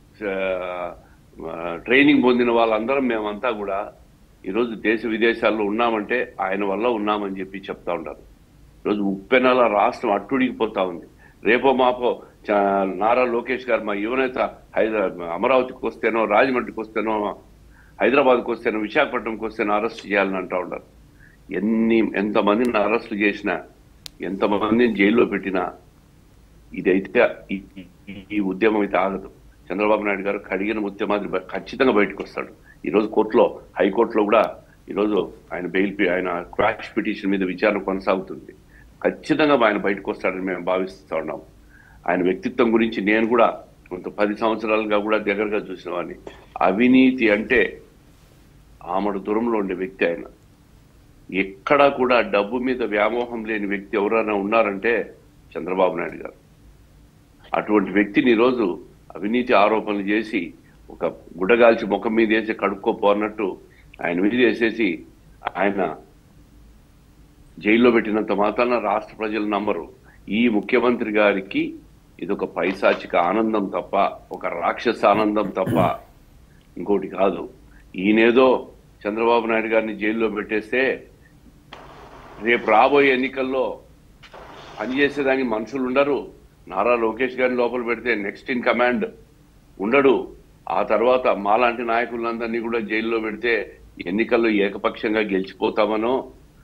ఆ, ట్రైనింగ్ పొందిన వాళ్ళందరం మేమంతా కూడా ఈరోజు దేశ విదేశాల్లో ఉన్నామంటే ఆయన వల్ల ఉన్నామని చెప్పి చెప్తా ఉంటారు ఈరోజు ఉప్పెనల రాష్ట్రం అట్టుడిగిపోతా ఉంది రేపో మాపో చ- నారా లోకేష్ గారు మా యువనేత హైదరాబాద్ అమరావతికి వస్తేనో రాజమండ్రికి వస్తేనో హైదరాబాద్కి వస్తేనో విశాఖపట్నంకి వస్తేనో అరెస్ట్ చేయాలని అంటా ఉంటారు ఎన్ని ఎంతమందిని అరెస్టులు చేసినా ఎంతమందిని జైల్లో పెట్టినా ఇదైతే ఈ- ఈ- ఈ ఉద్యమం అయితే ఆగదు చంద్రబాబు నాయుడు గారు కడిగిన ముత్యం మాదిరి బ- ఖచ్చితంగా బయటకు వస్తాడు ఈరోజు కోర్టులో హైకోర్టులో కూడా ఈరోజు ఆయన బెయిల్ పి- ఆయన క్వాష్ పిటిషన్ మీద విచారణ కొనసాగుతుంది ఖచ్చితంగా ఆయన బయటకు వస్తాడని మేము భావిస్తూ ఉన్నాం ఆయన వ్యక్తిత్వం గురించి నేను కూడా కొంత పది సంవత్సరాలుగా కూడా దగ్గరగా చూసిన వాడిని అవినీతి అంటే ఆమడు దూరంలో ఉండే వ్యక్తి ఆయన ఎక్కడా కూడా డబ్బు మీద వ్యామోహం లేని వ్యక్తి ఎవరైనా ఉన్నారంటే చంద్రబాబు నాయుడు గారు అటువంటి వ్యక్తిని ఈరోజు అవినీతి ఆరోపణలు చేసి ఒక గుడ్డగాల్చి ముఖం మీద వేసి కడుక్కోపో అన్నట్టు ఆయన మీద వేసేసి ఆయన జైల్లో పెట్టినంత మాత్రాన రాష్ట్ర ప్రజలు నమ్మరు ఈ ముఖ్యమంత్రి గారికి ఇది ఒక పైశాచిక ఆనందం తప్ప ఒక రాక్షస ఆనందం తప్ప ఇంకోటి కాదు ఈయనేదో చంద్రబాబు నాయుడు గారిని జైల్లో పెట్టేస్తే రేపు రాబోయే ఎన్నికల్లో పనిచేసేదానికి మనుషులు ఉండరు నారా లోకేష్ గారిని లోపల పెడితే నెక్స్ట్ ఇన్ కమాండ్ ఉండడు ఆ తర్వాత మాలాంటి నాయకులందరినీ కూడా జైల్లో పెడితే ఎన్నికల్లో ఏకపక్షంగా గెలిచిపోతామనో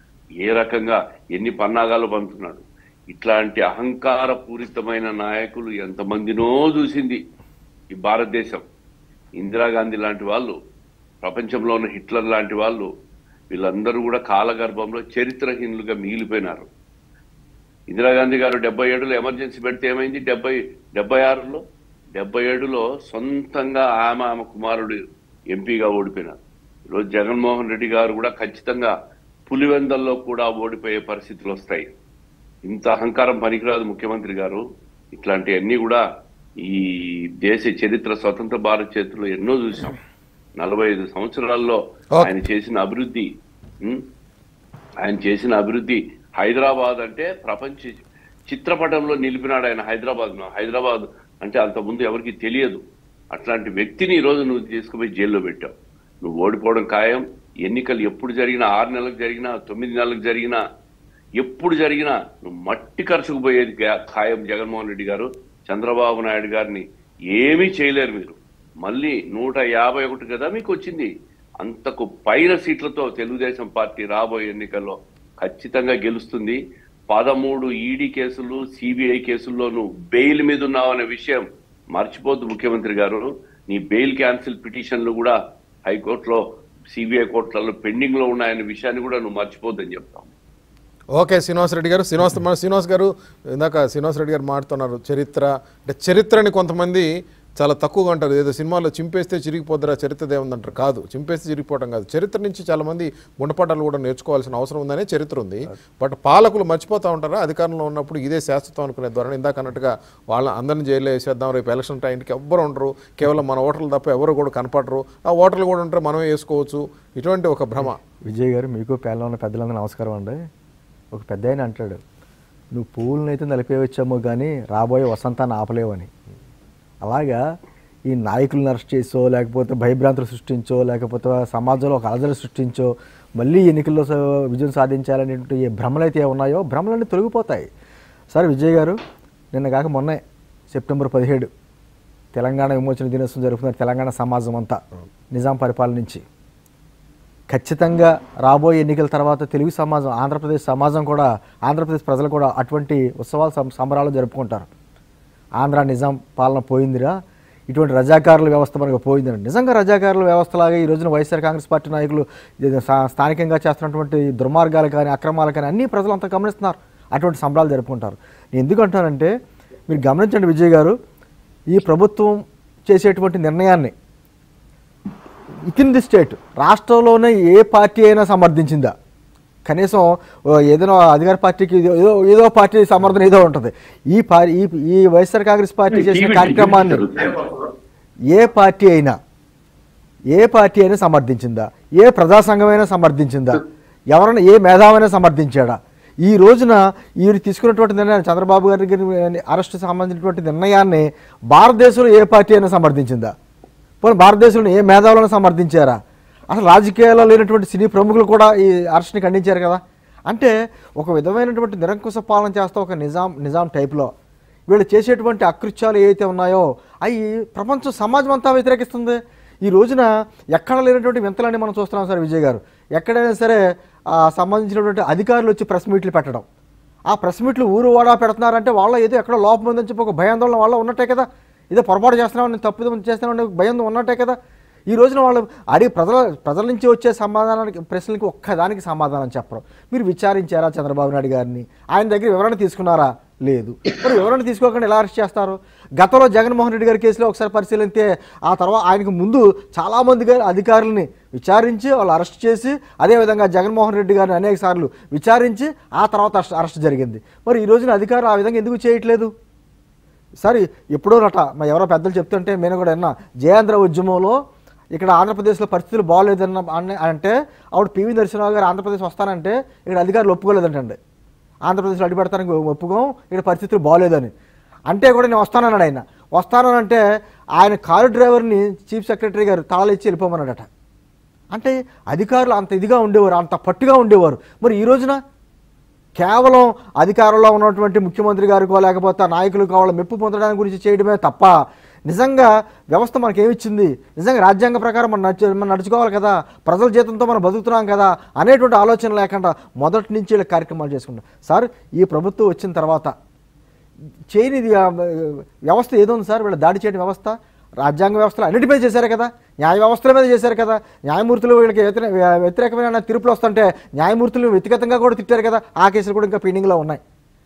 ఏ రకంగా ఎన్ని పన్నాగాలు పంపుతున్నాడు ఇట్లాంటి అహంకార పూరితమైన నాయకులు ఎంతమందినో చూసింది ఈ భారతదేశం ఇందిరాగాంధీ లాంటి వాళ్ళు ప్రపంచంలో ఉన్న హిట్లర్ లాంటి వాళ్ళు వీళ్ళందరూ కూడా కాలగర్భంలో చరిత్రహీనులుగా మిగిలిపోయినారు ఇందిరాగాంధీ గారు డెబ్బై ఏడులో ఎమర్జెన్సీ పెడితే ఏమైంది డెబ్బై డెబ్బై ఆరులో డెబ్బై ఏడులో సొంతంగా ఆమె ఆమె కుమారుడు ఎంపీగా ఓడిపోయినారు ఈరోజు జగన్మోహన్ రెడ్డి గారు కూడా ఖచ్చితంగా పులివెందల్లో కూడా ఓడిపోయే పరిస్థితులు వస్తాయి ఇంత అహంకారం పనికిరాదు ముఖ్యమంత్రి గారు ఇట్లాంటివన్నీ కూడా ఈ దేశ చరిత్ర స్వతంత్ర భారత చరిత్రలో ఎన్నో చూసాం నలభై ఐదు సంవత్సరాల్లో Okay. ఆయన చేసిన అభివృద్ధి ఉం? ఆయన చేసిన అభివృద్ధి హైదరాబాద్ అంటే ప్రపంచ చిత్రపటంలో నిలిపినాడు ఆయన హైదరాబాద్ హైదరాబాద్ అంటే అంతకుముందు ఎవరికి తెలియదు అట్లాంటి వ్యక్తిని ఈరోజు నువ్వు తీసుకుపోయి జైల్లో పెట్టావు నువ్వు ఓడిపోవడం ఖాయం ఎన్నికలు ఎప్పుడు జరిగినా ఆరు నెలలకు జరిగినా తొమ్మిది నెలలకు జరిగినా ఎప్పుడు జరిగినా నువ్వు మట్టి ఖర్చుకు పోయేది గా- ఖాయం జగన్మోహన్ రెడ్డి గారు చంద్రబాబు నాయుడు గారిని ఏమీ చేయలేరు మీరు మళ్ళీ నూట యాభై ఒకటి కదా మీకు వచ్చింది అంతకు పైన సీట్లతో తెలుగుదేశం పార్టీ రాబోయే ఎన్నికల్లో ఖచ్చితంగా గెలుస్తుంది పదమూడు ఈడీ కేసులు సిబిఐ కేసుల్లో నువ్వు బెయిల్ మీద ఉన్నావు అనే విషయం మర్చిపోద్దు ముఖ్యమంత్రి గారు నీ బెయిల్ క్యాన్సిల్ పిటిషన్లు కూడా హైకోర్టులో సిబిఐ కోర్టులలో పెండింగ్ లో ఉన్నాయనే విషయాన్ని కూడా నువ్వు మర్చిపోద్దని చెప్తాం ఓకే శ్రీనివాస్ రెడ్డి గారు శ్రీనివాస్ మన శ్రీనివాస్ గారు ఇందాక శ్రీనివాస్ రెడ్డి గారు మాట్లాడుతున్నారు చరిత్ర అంటే చరిత్రని కొంతమంది చాలా తక్కువగా అంటారు ఏదో సినిమాలో చింపేస్తే చిరిగిపోద్దిరా చరిత్ర ఏముందంటారు కాదు చింపేస్తే చిరిగిపోవడం కాదు చరిత్ర నుంచి చాలా మంది గుణపాఠాలు కూడా నేర్చుకోవాల్సిన అవసరం ఉందనే చరిత్ర ఉంది బట్ పాలకులు మర్చిపోతూ ఉంటారా అధికారంలో ఉన్నప్పుడు ఇదే శాశ్వతం అనుకునే ద్వారా ఇందాక అన్నట్టుగా వాళ్ళ అందరిని జైల్లో వేసేద్దాం రేపు ఎలక్షన్ టైంకి ఎవ్వరు ఉండరు కేవలం మన ఓటర్లు తప్ప ఎవరు కూడా కనపడరు ఆ ఓటర్లు కూడా ఉంటే మనమే వేసుకోవచ్చు ఇటువంటి ఒక భ్రమ విజయ్ గారు మీకు పేర్లో ఉన్న పెద్దలందరూ నమస్కారం అండి ఒక పెద్ద ఆయన అంటాడు నువ్వు పువ్వులను అయితే నలిపేయచ్చామో కానీ రాబోయే వసంతాన్ని ఆపలేవని అలాగా ఈ నాయకులను అరెస్ట్ చేసో లేకపోతే భయభ్రాంతులు సృష్టించో లేకపోతే సమాజంలో ఒక అలజడి సృష్టించో మళ్ళీ ఎన్నికల్లో స- విజయం సాధించాలనేటువంటి ఏ భ్రమలు అయితే ఉన్నాయో భ్రమలన్నీ తొలగిపోతాయి సరే విజయ్ గారు నిన్న కాక మొన్నే సెప్టెంబర్ పదిహేడు తెలంగాణ విమోచన దినోత్సవం జరుపుతున్న తెలంగాణ సమాజం అంతా నిజాం పరిపాలన నుంచి ఖచ్చితంగా రాబోయే ఎన్నికల తర్వాత తెలుగు సమాజం ఆంధ్రప్రదేశ్ సమాజం కూడా ఆంధ్రప్రదేశ్ ప్రజలు కూడా అటువంటి ఉత్సవాలు సం- సంబరాలు జరుపుకుంటారు ఆంధ్ర నిజాం పాలన పోయిందిరా ఇటువంటి రజాకారుల వ్యవస్థ మనకు పోయిందని నిజంగా రజాకారుల వ్యవస్థలాగా ఈ రోజున వైఎస్ఆర్ కాంగ్రెస్ పార్టీ నాయకులు ఇది స్థా- స్థానికంగా చేస్తున్నటువంటి దుర్మార్గాలు కానీ అక్రమాలు కానీ అన్ని ప్రజలు అంతా గమనిస్తున్నారు అటువంటి సంబరాలు జరుపుకుంటారు నేను ఎందుకు అంటానంటే మీరు గమనించండి విజయ్ గారు ఈ ప్రభుత్వం చేసేటువంటి నిర్ణయాన్ని ఇన్ ది స్టేట్ రాష్ట్రంలోనే ఏ పార్టీ అయినా సమర్థించిందా కనీసం ఓ ఏదైనా అధికార పార్టీకి ఏదో ఏదో- ఏదో పార్టీ సమర్థన ఏదో ఉంటుంది ఈ పా ఈ ఈ వైఎస్ఆర్ కాంగ్రెస్ పార్టీ చేసిన కార్యక్రమాన్ని ఏ పార్టీ అయినా ఏ పార్టీ అయినా సమర్థించిందా ఏ ప్రజా సంఘమైనా సమర్థించిందా ఎవరైనా ఏ మేధావైనా సమర్థించాడా ఈ రోజున వీరు తీసుకున్నటువంటి నిర్ణయాన్ని చంద్రబాబు గారి గారి అరెస్ట్ సంబంధించినటువంటి నిర్ణయాన్ని భారతదేశంలో ఏ పార్టీ అయినా సమర్థించిందా పోనీ భారతదేశంలో ఏ మేధావులను సమర్థించారా అసలు రాజకీయాల్లో లేనటువంటి సినీ ప్రముఖులు కూడా ఈ అరెస్ట్ని ఖండించారు కదా అంటే ఒక విధమైనటువంటి నిరంకుశ పాలన చేస్తూ ఒక నిజాం నిజాం టైప్లో వీళ్ళు చేసేటువంటి అకృత్యాలు ఏవైతే ఉన్నాయో అవి ప్రపంచం సమాజం అంతా వ్యతిరేకిస్తుంది ఈ రోజున ఎక్కడ లేనటువంటి వింతలన్నీ మనం చూస్తున్నాం సార్ విజయ్ గారు ఎక్కడైనా సరే ఆ సంబంధించినటువంటి అధికారులు వచ్చి ప్రెస్ మీట్లు పెట్టడం ఆ ప్రెస్ మీట్లు ఊరు వాడా పెడుతున్నారంటే వాళ్ళ ఏదో ఎక్కడో లోపం ఉందని చెప్పి ఒక భయాందోళన వాళ్ళ ఉన్నట్టే కదా ఏదో పొరపాటు చేస్తున్నామని తప్పిదం చేస్తున్నామని భయం ఉన్నట్టే కదా ఈ రోజున వాళ్ళు అడిగి ప్రజల ప్రజల నుంచి వచ్చే సమాధానానికి ప్రశ్నలకి ఒక్కదానికి సమాధానం చెప్పరు మీరు విచారించారా చంద్రబాబు నాయుడు గారిని ఆయన దగ్గర వివరణ తీసుకున్నారా లేదు మరి వివరణ తీసుకోకుండా ఎలా అరెస్ట్ చేస్తారు గతంలో జగన్మోహన్ రెడ్డి గారి కేసులో ఒకసారి పరిశీలిస్తే ఆ తర్వాత ఆయనకు ముందు చాలామంది గారి అధికారులని విచారించి వాళ్ళు అరెస్ట్ చేసి అదేవిధంగా జగన్మోహన్ రెడ్డి గారిని అనేక సార్లు విచారించి ఆ తర్వాత అరెస్ట్ అరెస్ట్ జరిగింది మరి ఈ రోజున అధికారులు ఆ విధంగా ఎందుకు చేయట్లేదు సరే ఎప్పుడో నట మా ఎవరో పెద్దలు చెప్తుంటే నేను కూడా విన్నా జయాంధ్ర ఉద్యమంలో ఇక్కడ ఆంధ్రప్రదేశ్లో పరిస్థితులు బాగోలేదన్న అన్న- అంటే ఆవిడ పివి నరసింహరావు గారు ఆంధ్రప్రదేశ్ వస్తానంటే ఇక్కడ అధికారులు ఒప్పుకోలేదంటండి ఆంధ్రప్రదేశ్లో అడ్డుపెడతానికి ఒప్పుకోం ఇక్కడ పరిస్థితులు బాగోలేదని అంటే కూడా నేను వస్తానన్నాడు ఆయన వస్తానంటే ఆయన కారు డ్రైవర్ని చీఫ్ సెక్రటరీ గారు తాళాలు ఇచ్చి వెళ్ళిపోమన్నాడట అంటే అధికారులు అంత ఇదిగా ఉండేవారు అంత పట్టుగా ఉండేవారు మరి ఈ రోజున కేవలం అధికారంలో ఉన్నటువంటి ముఖ్యమంత్రి గారికో లేకపోతే ఆ నాయకులకు వాళ్ళ మెప్పు పొందడానికి గురించి చేయడమే తప్ప నిజంగా వ్యవస్థ మనకి ఏమిచ్చింది నిజంగా రాజ్యాంగ ప్రకారం మనం నడుచు మనం నడుచుకోవాలి కదా ప్రజల జీతంతో మనం బతుకుతున్నాం కదా అనేటువంటి ఆలోచన లేకుండా మొదటి నుంచి ఇలా కార్యక్రమాలు చేసుకుంటాం సార్ ఈ ప్రభుత్వం వచ్చిన తర్వాత చేయనిది ఆ, వ్యవస్థ ఏదో ఉంది సార్ వీళ్ళ దాడి చేయడం వ్యవస్థ రాజ్యాంగ వ్యవస్థలు అన్నిటిపై చేశారు కదా న్యాయ వ్యవస్థల మీద చేశారు కదా న్యాయమూర్తులు వీళ్ళకి వ్యతిరే- వ్యతిరేకమైన తీర్పులు వస్తుంటే న్యాయమూర్తులు వ్యక్తిగతంగా కూడా తిట్టారు కదా ఆ కేసులు కూడా ఇంకా పెండింగ్లో ఉన్నాయి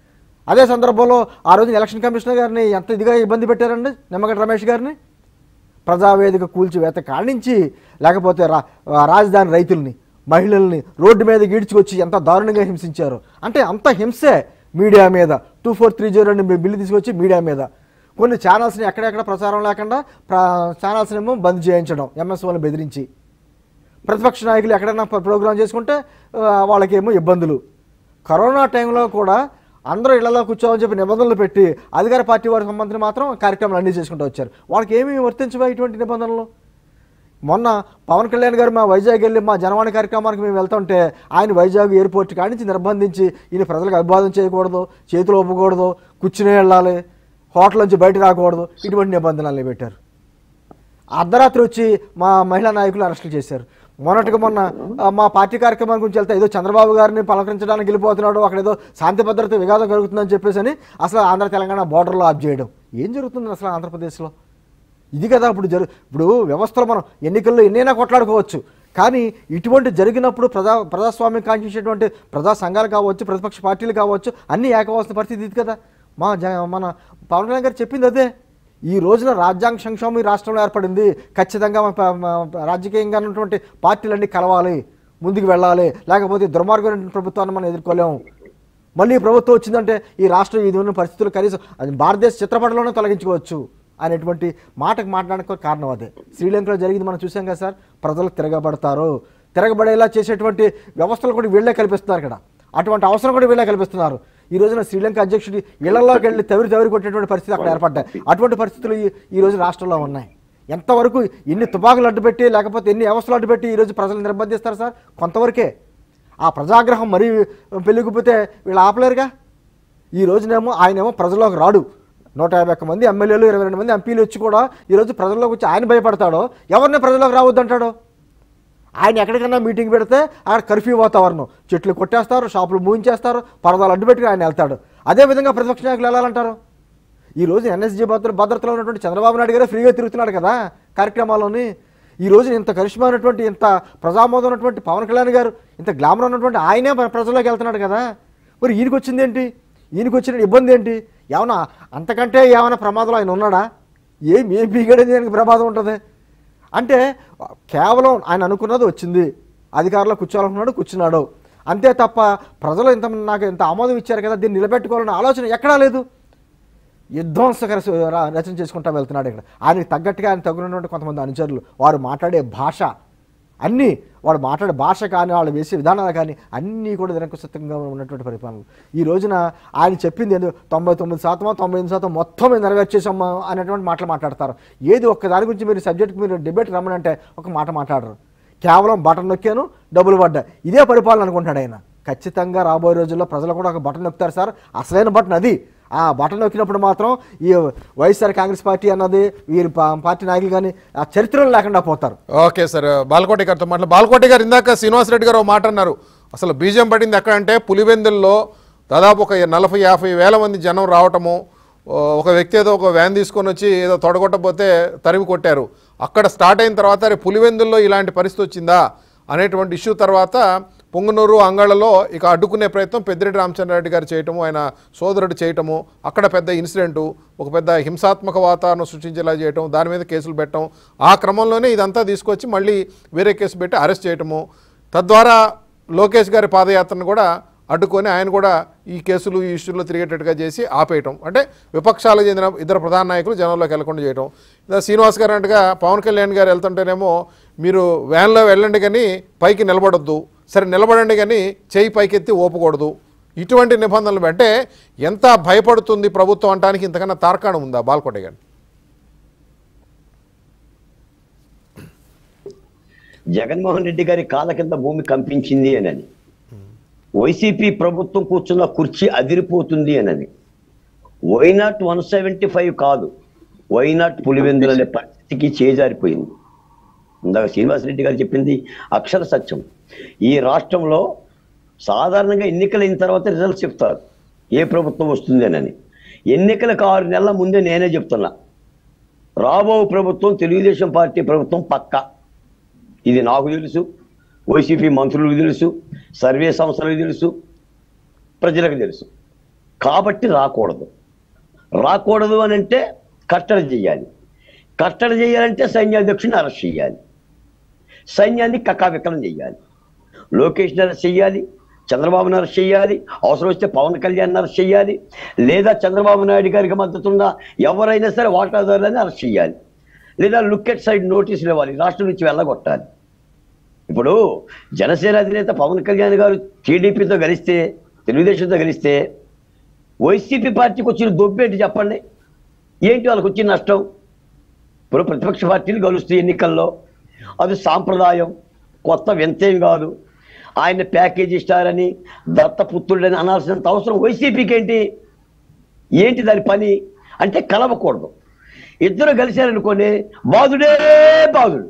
అదే సందర్భంలో ఆ రోజు ఎలక్షన్ కమిషనర్ గారిని ఎంత ఇదిగా ఇబ్బంది పెట్టారండి నిమ్మగడ్డ రమేష్ గారిని ప్రజావేదిక కూల్చివేత కాడించి లేకపోతే రా రాజధాని రైతుల్ని మహిళల్ని రోడ్డు మీద గీడ్చుకొచ్చి ఎంత దారుణంగా హింసించారు అంటే అంత హింసే మీడియా మీద two four three zero bill తీసుకొచ్చి మీడియా మీద కొన్ని ఛానల్స్ని ఎక్కడెక్కడ ప్రచారం లేకుండా ప్ర ఛానల్స్ని ఏమో బంద్ చేయించడం ఎంఎస్ వాళ్ళని బెదిరించి ప్రతిపక్ష నాయకులు ఎక్కడైనా ప్ర- ప్రోగ్రాం చేసుకుంటే ఆ, వాళ్ళకేమో ఇబ్బందులు కరోనా టైంలో కూడా అందరూ ఇళ్లలో కూర్చోమని చెప్పి నిబంధనలు పెట్టి అధికార పార్టీ వారికి సంబంధించి మాత్రం కార్యక్రమాలు అన్నీ చేసుకుంటూ వచ్చారు వాళ్ళకి ఏమీ వర్తించవా ఇటువంటి నిబంధనలు మొన్న పవన్ కళ్యాణ్ గారు మా వైజాగ్ వెళ్ళి మా జనవాణి కార్యక్రమానికి మేము వెళ్తుంటే ఆయన వైజాగ్ ఎయిర్పోర్ట్ కాడి నుంచి నిర్బంధించి ఈయన ప్రజలకు అభివాదం చేయకూడదు చేతులు ఒప్పకూడదు కూర్చునే వెళ్ళాలి హోటల్ నుంచి బయట రాకూడదు ఇటువంటి నిబంధనలు పెట్టారు అర్ధరాత్రి వచ్చి మా మహిళా నాయకులు అరెస్టులు చేశారు మొన్నటిగా మొన్న ఆ, మా పార్టీ కార్యక్రమం గురించి వెళ్తే ఏదో చంద్రబాబు గారిని పలకరించడానికి వెళ్ళిపోతున్నాడు అక్కడ ఏదో శాంతి భద్రత విఘాతం కలుగుతుందని చెప్పేసి అని అసలు ఆంధ్ర తెలంగాణ బోర్డర్లో ఆఫ్ చేయడం ఏం జరుగుతుంది అసలు ఆంధ్రప్రదేశ్లో ఇది కదా ఇప్పుడు జరు ఇప్పుడు వ్యవస్థలో మనం ఎన్నికల్లో ఎన్నైనా కొట్లాడుకోవచ్చు కానీ ఇటువంటి జరిగినప్పుడు ప్రజా ప్రజాస్వామ్యం కాంక్షించేటువంటి ప్రజా సంఘాలు కావచ్చు ప్రతిపక్ష పార్టీలు కావచ్చు అన్నీ ఏకవలసిన పరిస్థితి ఇది కదా మా జ మన పవన్ కళ్యాణ్ గారు చెప్పింది అదే ఈ రోజున రాజ్యాంగ సంక్షోభం ఈ రాష్ట్రంలో ఏర్పడింది ఖచ్చితంగా మన ప- మన రాజకీయంగా ఉన్నటువంటి పార్టీలన్నీ కలవాలి ముందుకు వెళ్ళాలి లేకపోతే దుర్మార్గమైన ప్రభుత్వాన్ని మనం ఎదుర్కోలేము మళ్ళీ ఈ ప్రభుత్వం వచ్చిందంటే ఈ రాష్ట్రం ఇది ఉన్న పరిస్థితులు కనీసం అది భారతదేశ చిత్రపటంలోనే తొలగించుకోవచ్చు అనేటువంటి మాటకు మాట్లాడడానికి కారణం అదే శ్రీలంకలో జరిగింది మనం చూసాం కదా సార్ ప్రజలు తిరగబడతారు తిరగబడేలా చేసేటువంటి వ్యవస్థలు కూడా వీళ్ళే కల్పిస్తున్నారు ఇక్కడ అటువంటి అవసరం కూడా వీళ్ళే కల్పిస్తున్నారు ఈ రోజున శ్రీలంక అధ్యక్షుడి ఇళ్లలోకి వెళ్ళి తవిరి తవిరి కొట్టేటువంటి పరిస్థితి అక్కడ ఏర్పడ్డాయి అటువంటి పరిస్థితులు ఈ- ఈ రోజు రాష్ట్రంలో ఉన్నాయి ఎంతవరకు ఎన్ని తుపాకులు అడ్డుపెట్టి లేకపోతే ఎన్ని వ్యవస్థలు అడ్డుపెట్టి ఈ రోజు ప్రజలు నిర్బంధిస్తారు సార్ కొంతవరకే ఆ ప్రజాగ్రహం మరీ పెళ్ళిగిపోతే వీళ్ళు ఆపలేరుగా ఈ రోజునేమో ఆయనేమో ప్రజల్లోకి రాడు నూట యాభై ఒక్క మంది ఎమ్మెల్యేలు ఇరవై రెండు మంది ఎంపీలు వచ్చి కూడా ఈరోజు ప్రజల్లోకి వచ్చి ఆయన భయపడతాడో ఎవరిని ప్రజల్లోకి రావద్దంటాడో ఆయన ఎక్కడికన్నా మీటింగ్ పెడితే అక్కడ కర్ఫ్యూ వాతావరణం చెట్లు కొట్టేస్తారు షాపులు మూయించేస్తారు పరదాలు అడ్డుపెట్టుకుని ఆయన వెళ్తాడు అదేవిధంగా ప్రతిపక్ష నాయకులు వెళ్ళాలంటారు ఈ రోజు ఎన్ఎస్జీ భద్ర భద్రతలో ఉన్నటువంటి చంద్రబాబు నాయుడు గారే ఫ్రీగా తిరుగుతున్నాడు కదా కార్యక్రమాల్లోని ఈ రోజు ఇంత కరిష్మా ఉన్నటువంటి ఇంత ప్రజామోదం ఉన్నటువంటి పవన్ కళ్యాణ్ గారు ఇంత గ్లామర్ ఉన్నటువంటి ఆయనే ప్ర- ప్రజల్లోకి వెళ్తున్నాడు కదా మరి ఈయనకి వచ్చింది ఏంటి ఈయనకి వచ్చిన ఇబ్బంది ఏంటి ఏమన్నా అంతకంటే ఏమైనా ప్రమాదంలో ఆయన ఉన్నాడా ఏం ఏం పీగడేది దానికి ప్రమాదం ఉంటుంది అంటే కేవలం ఆయన అనుకున్నది వచ్చింది అధికారంలో కూర్చోవాలనుకున్నాడు కూర్చున్నాడు అంతే తప్ప ప్రజలు ఇంత నాకు ఇంత ఆమోదం ఇచ్చారు కదా దీన్ని నిలబెట్టుకోవాలన్న ఆలోచన ఎక్కడా లేదు విధ్వంసకర సు- ర- రచన చేసుకుంటా వెళ్తున్నాడు ఇక్కడ ఆయనకి తగ్గట్టుగా ఆయన తగినటువంటి కొంతమంది అనుచరులు వారు మాట్లాడే భాష అన్నీ వాడు మాట్లాడే భాష కానీ వాళ్ళు వేసే విధానాలు కానీ అన్నీ కూడా నిరంకుశత్వంగా ఉన్నటువంటి పరిపాలనలు ఈ రోజున ఆయన చెప్పింది ఏందో తొంభై తొమ్మిది శాతమో తొంభై ఎనిమిది శాతం మొత్తం మేము నెరవేర్చేసామా అనేటువంటి మాటలు మాట్లాడతారు ఏది ఒక్క దాని గురించి మీరు సబ్జెక్ట్కి మీరు డిబేట్ రమ్మనంటే ఒక మాట మాట్లాడరు కేవలం బటన్ నొక్కాను డబ్బులు పడ్డా ఇదే పరిపాలన అనుకుంటాడు ఆయన ఖచ్చితంగా రాబోయే రోజుల్లో ప్రజలు కూడా ఒక బటన్ నొక్కుతారు సార్ అసలైన బటన్ అది ఆ బటన్ నొక్కినప్పుడు మాత్రం ఈ వైఎస్ఆర్ కాంగ్రెస్ పార్టీ అన్నది వీరి పా- పార్టీ నాయకులు కానీ ఆ చరిత్రలో లేకుండా పోతారు ఓకే సార్ బాలకోటి గారితో మాట్లా బాలకోటి గారు ఇందాక శ్రీనివాసరెడ్డి గారు ఒక మాట అన్నారు అసలు బీజం పడింది ఎక్కడంటే పులివెందుల్లో దాదాపు ఒక నలభై యాభై వేల మంది జనం రావటము ఓ, ఒక వ్యక్తి ఏదో ఒక వ్యాన్ తీసుకొని వచ్చి ఏదో తొడగొట్టబోతే తరిమి కొట్టారు అక్కడ స్టార్ట్ అయిన తర్వాత "అరే, పులివెందుల్లో ఇలాంటి పరిస్థితి వచ్చిందా అనేటువంటి ఇష్యూ తర్వాత పొంగునూరు అంగళ్ళలో ఇక అడ్డుకునే ప్రయత్నం పెద్దిరెడ్డి రామచంద్రారెడ్డి గారు చేయటము ఆయన సోదరుడు చేయటము అక్కడ పెద్ద ఇన్సిడెంటు ఒక పెద్ద హింసాత్మక వాతావరణం సృష్టించేలా చేయటం దాని మీద కేసులు పెట్టడం ఆ క్రమంలోనే ఇదంతా తీసుకొచ్చి మళ్ళీ వేరే కేసు పెట్టి అరెస్ట్ చేయటము తద్వారా లోకేష్ గారి పాదయాత్రను కూడా అడ్డుకొని ఆయన కూడా ఈ కేసులు ఈ ఇష్యూలో తిరిగేటట్టుగా చేసి ఆపేయటం అంటే విపక్షాలకు చెందిన ఇద్దరు ప్రధాన నాయకులు జనంలోకి వెళ్లకుండా చేయటం ఇదా శ్రీనివాస్ గారు అన్నట్టుగా పవన్ కళ్యాణ్ గారు వెళ్తుంటేనేమో మీరు వ్యాన్లో వెళ్ళండి కానీ పైకి నిలబడొద్దు సరే నిలబడండి కానీ చేయి పైకెత్తి ఓపకూడదు ఇటువంటి నిబంధనలు అంటే ఎంత భయపడుతుంది ప్రభుత్వం అంటానికి ఇంతకన్నా తార్కాణం ఉందా బాల్కోట గారు జగన్మోహన్ రెడ్డి గారి కాళ్ళ కింద భూమి కంపించింది అని అని వైసీపీ ప్రభుత్వం కూర్చున్న కుర్చీ అదిరిపోతుంది అన్నది వైనాట్ వన్ సెవెంటీ ఫైవ్ కాదు వైనాట్ పులివెందులు అనే పరిస్థితికి చేజారిపోయింది ఇందాక శ్రీనివాసరెడ్డి గారు చెప్పింది అక్షర సత్యం ఈ రాష్ట్రంలో సాధారణంగా ఎన్నికలు అయిన తర్వాత రిజల్ట్స్ చెప్తారు ఏ ప్రభుత్వం వస్తుంది అని ఎన్నికలకు ఆరు నెలల ముందే నేనే చెప్తున్నా రాబో ప్రభుత్వం తెలుగుదేశం పార్టీ ప్రభుత్వం పక్క ఇది నాకు తెలుసు వైసీపీ మంత్రులకు తెలుసు సర్వే సంస్థలకు తెలుసు ప్రజలకు తెలుసు కాబట్టి రాకూడదు రాకూడదు అని అంటే కట్టడి చేయాలి కట్టడి చేయాలంటే సైన్యాధ్యక్షుని అరెస్ట్ చేయాలి సైన్యాన్ని కకావికలం చేయాలి లోకేష్ని అరెస్ట్ చేయాలి చంద్రబాబుని అరెస్ట్ చేయాలి అవసరం వస్తే పవన్ కళ్యాణ్ అరెస్ట్ చేయాలి లేదా చంద్రబాబు నాయుడు గారికి మద్దతున్న ఎవరైనా సరే వాటాదారులని అరెస్ట్ చేయాలి లేదా లుక్కెట్ సైడ్ నోటీసులు ఇవ్వాలి రాష్ట్రం నుంచి వెళ్ళగొట్టాలి ఇప్పుడు జనసేన అధినేత పవన్ కళ్యాణ్ గారు టీడీపీతో కలిస్తే తెలుగుదేశంతో కలిస్తే వైసీపీ పార్టీకి వచ్చిన దొబ్బేంటి చెప్పండి ఏంటి వాళ్ళకి వచ్చిన నష్టం ఇప్పుడు ప్రతిపక్ష పార్టీలు కలుస్తాయి ఎన్నికల్లో అది సాంప్రదాయం కొత్త వింతేం కాదు ఆయన ప్యాకేజ్ ఇస్తారని దత్తపుత్రుడని అనాల్సినంత అవసరం వైసీపీకి ఏంటి ఏంటి దాని పని అంటే కలవకూడదు ఇద్దరు కలిశారనుకోండి బాధుడే బాధుడు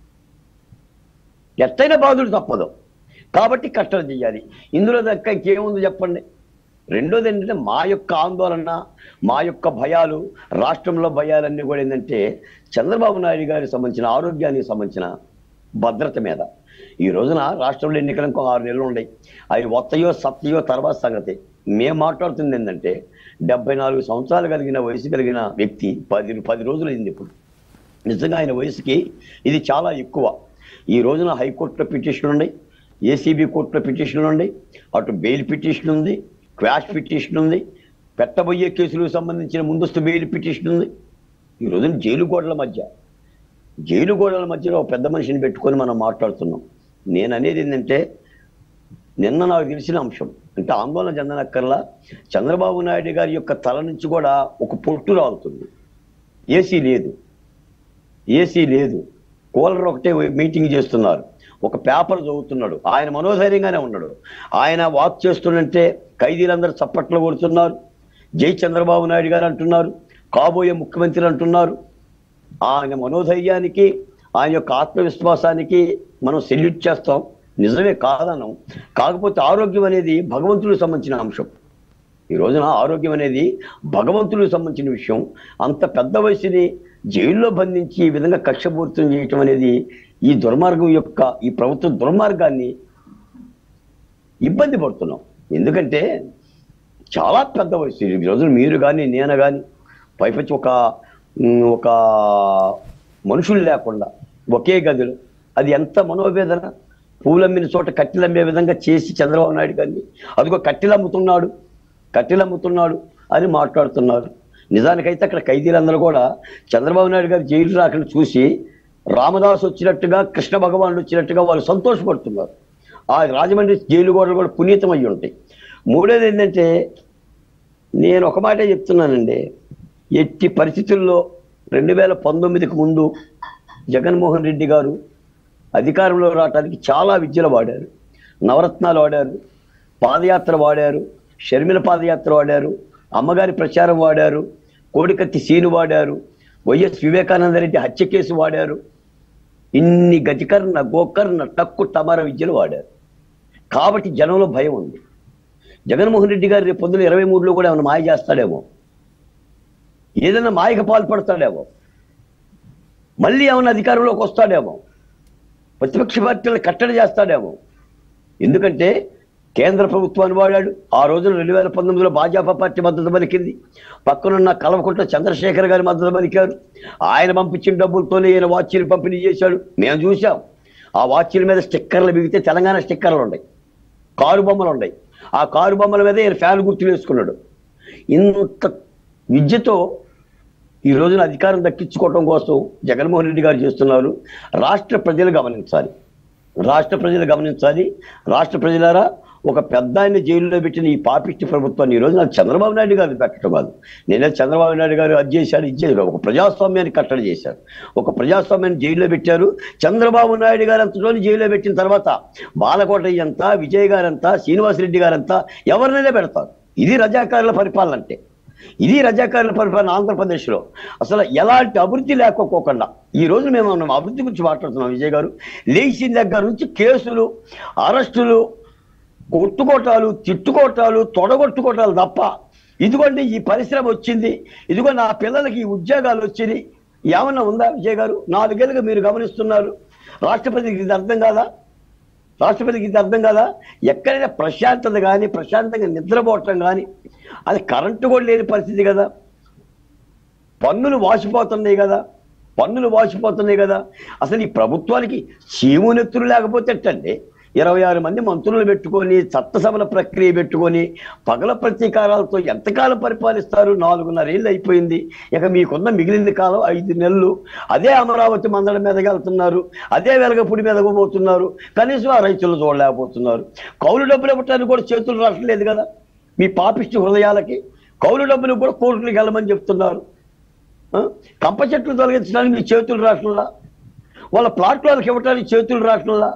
ఎట్టయినా బాధుడు తప్పదు కాబట్టి కట్టడి చేయాలి ఇందులో దక్క ఇంకేముంది చెప్పండి రెండోది ఏంటంటే మా యొక్క ఆందోళన మా యొక్క భయాలు రాష్ట్రంలో భయాలన్నీ కూడా ఏంటంటే చంద్రబాబు నాయుడు గారికి సంబంధించిన ఆరోగ్యానికి సంబంధించిన భద్రత మీద ఈ రోజున రాష్ట్రంలో ఎన్నికలు ఇంకో ఆరు నెలలు ఉన్నాయి అవి వత్తయో సత్తయో తర్వాత సంగతి మేము మాట్లాడుతుంది ఏంటంటే డెబ్బై నాలుగు సంవత్సరాలు కలిగిన వయసు కలిగిన వ్యక్తి పది పది రోజులు అయింది ఇప్పుడు నిజంగా ఆయన వయసుకి ఇది చాలా ఎక్కువ ఈ రోజున హైకోర్టులో పిటిషన్ ఉన్నాయి ఏసీబీ కోర్టులో పిటిషన్లు ఉన్నాయి అటు బెయిల్ పిటిషన్ ఉంది క్వాష్ పిటిషన్ ఉంది పెట్టబోయే కేసులకు సంబంధించిన ముందస్తు బెయిల్ పిటిషన్ ఉంది ఈ రోజున జైలు గోడల మధ్య జైలు గోడల మధ్యలో ఒక పెద్ద మనిషిని పెట్టుకొని మనం మాట్లాడుతున్నాం నేను అనేది ఏంటంటే నిన్న నాకు తెలిసిన అంశం అంటే ఆందోళన చెందనక్కర్లా చంద్రబాబు నాయుడు గారి యొక్క తల నుంచి కూడా ఒక పొట్టు రాలుతుంది ఏసీ లేదు ఏసీ లేదు కూలర్ ఒకటే మీటింగ్ చేస్తున్నారు ఒక పేపర్ చదువుతున్నాడు ఆయన మనోధైర్యంగానే ఉన్నాడు ఆయన వాక్ చేస్తుంటే ఖైదీలందరూ చప్పట్లు కొడుతున్నారు జై చంద్రబాబు నాయుడు గారు అంటున్నారు కాబోయే ముఖ్యమంత్రి అంటున్నారు ఆయన మనోధైర్యానికి ఆయన యొక్క ఆత్మవిశ్వాసానికి మనం సెల్యూట్ చేస్తాం నిజమే కాదనం కాకపోతే ఆరోగ్యం అనేది భగవంతుడికి సంబంధించిన అంశం ఈ రోజున ఆరోగ్యం అనేది భగవంతుడికి సంబంధించిన విషయం అంత పెద్ద వయసుని జైల్లో బంధించి ఈ విధంగా కక్షపూరితం చేయటం అనేది ఈ దుర్మార్గం యొక్క ఈ ప్రభుత్వ దుర్మార్గాన్ని ఇబ్బంది పడుతున్నాం ఎందుకంటే చాలా పెద్ద వయసు ఈ రోజున మీరు కానీ నేను కానీ పైపచ్చి ఒక ఉమ్, ఒక మనుషులు లేకుండా ఒకే గదిలో అది ఎంత మనోవేదన పూలమ్మిన చోట కట్టెలు అమ్మే విధంగా చేసి చంద్రబాబు నాయుడు గారిని అదిగో కట్టెలు అమ్ముతున్నాడు కట్టెలు అమ్ముతున్నాడు అని మాట్లాడుతున్నారు నిజానికైతే అక్కడ ఖైదీలందరూ కూడా చంద్రబాబు నాయుడు గారు జైలు రాకని చూసి రామదాస్ వచ్చినట్టుగా కృష్ణ భగవానుడు వచ్చినట్టుగా వాళ్ళు సంతోషపడుతున్నారు ఆ రాజమండ్రి జైలు గోడలు కూడా పునీతం అయ్యి ఉంటాయి మూడోది ఏంటంటే నేను ఒక మాటే చెప్తున్నానండి ఎట్టి పరిస్థితుల్లో రెండు వేల పంతొమ్మిదికి ముందు జగన్మోహన్ రెడ్డి గారు అధికారంలో రావడానికి చాలా విద్యలు వాడారు నవరత్నాలు వాడారు పాదయాత్ర వాడారు షర్మిల పాదయాత్ర వాడారు అమ్మగారి ప్రచారం వాడారు కోడికత్తి సీను వాడారు వైఎస్ వివేకానంద రెడ్డి హత్య కేసు వాడారు ఇన్ని గతికర్ణ గోకర్ణ టక్కు టమార విద్యలు వాడారు కాబట్టి జనంలో భయం ఉంది జగన్మోహన్ రెడ్డి గారు రేపు పొద్దున ఇరవై మూడులో కూడా ఏమైనా మాయ చేస్తాడేమో ఏదైనా మాయకు పాల్పడతాడేమో మళ్ళీ ఏమైనా అధికారంలోకి వస్తాడేమో ప్రతిపక్ష పార్టీలను కట్టడి చేస్తాడేమో ఎందుకంటే కేంద్ర ప్రభుత్వాన్ని వాడాడు ఆ రోజున రెండు వేల పంతొమ్మిదిలో భాజపా పార్టీ మద్దతు పలికింది పక్కనున్న కలవకుంట్ల చంద్రశేఖర్ గారి మద్దతు పలికారు ఆయన పంపించిన డబ్బులతోనే ఈయన వాచీలు పంపిణీ చేశాడు మేము చూసాం ఆ వాచీల మీద స్టిక్కర్లు బిగితే తెలంగాణ స్టిక్కర్లు ఉన్నాయి కారు బొమ్మలు ఉన్నాయి ఆ కారు బొమ్మల మీద ఈయన ఫ్యాన్ గుర్తులు వేసుకున్నాడు ఇంత విద్యతో ఈ రోజున అధికారం దక్కించుకోవడం కోసం జగన్మోహన్ రెడ్డి గారు చేస్తున్నారు రాష్ట్ర ప్రజలు గమనించాలి రాష్ట్ర ప్రజలు గమనించాలి రాష్ట్ర ప్రజలారా ఒక పెద్ద ఆయన జైల్లో పెట్టిన ఈ పాపిష్టి ప్రభుత్వాన్ని ఈ రోజు నాకు చంద్రబాబు నాయుడు గారు పెట్టడం కాదు నేనే చంద్రబాబు నాయుడు గారు అది చేశాడు ఇది చేశాడు ఒక ప్రజాస్వామ్యాన్ని కట్టడి చేశారు ఒక ప్రజాస్వామ్యాన్ని జైల్లో పెట్టారు చంద్రబాబు నాయుడు గారు అంతలోని జైల్లో పెట్టిన తర్వాత బాలకోటయ్య అంతా విజయ్ గారంతా శ్రీనివాసరెడ్డి గారంతా ఎవరినైనా పెడతారు ఇది రజాకారుల పరిపాలన అంటే ఇది రజాకారుల పరిపాలన ఆంధ్రప్రదేశ్లో అసలు ఎలాంటి అభివృద్ధి లేకపోకుండా ఈ రోజు మేము మనం అభివృద్ధి గురించి మాట్లాడుతున్నాం విజయ్ గారు లేచిన దగ్గర నుంచి కేసులు అరెస్టులు కొట్టుకోటాలు తిట్టుకోటాలు తొడగొట్టుకోటాలు తప్ప ఇదిగోండి ఈ పరిశ్రమ వచ్చింది ఇదిగో నా పిల్లలకి ఈ ఉద్యోగాలు వచ్చినాయి ఏమన్నా ఉందా విజయ్ గారు నాలుగేళ్ళుగా మీరు గమనిస్తున్నారు రాష్ట్రపతికి ఇది అర్థం కాదా రాష్ట్రపతికి ఇది అర్థం కదా ఎక్కడైనా ప్రశాంతత కానీ ప్రశాంతంగా నిద్రపోవటం కానీ అది కరెంటు కూడా లేని పరిస్థితి కదా పన్నులు వాసిపోతున్నాయి కదా పన్నులు వాసిపోతున్నాయి కదా అసలు ఈ ప్రభుత్వానికి చీమునెత్తులు లేకపోతే ఎట్టండి ఇరవై ఆరు మంది మంత్రులు పెట్టుకొని చట్టసభల ప్రక్రియ పెట్టుకొని పగల ప్రతీకారాలతో ఎంతకాలం పరిపాలిస్తారు నాలుగున్నర ఏళ్ళు అయిపోయింది ఇక మీకున్న మిగిలిన కాలం ఐదు నెలలు అదే అమరావతి మందడం మీదకి వెళ్తున్నారు అదే వెలగపూడి మీదకు పోతున్నారు కనీసం ఆ రైతులు చూడలేకపోతున్నారు కౌలు డబ్బులు ఇవ్వటానికి కూడా చేతులు రావట్లేదు కదా మీ పాపిష్టి హృదయాలకి కౌలు డబ్బులు కూడా కోర్టులకు వెళ్ళమని చెప్తున్నారు ఆ? కంప చెట్లు తొలగించడానికి మీ చేతులు రావట్లా వాళ్ళ ప్లాట్ వాళ్ళకి ఇవ్వడానికి చేతులు రావట్లా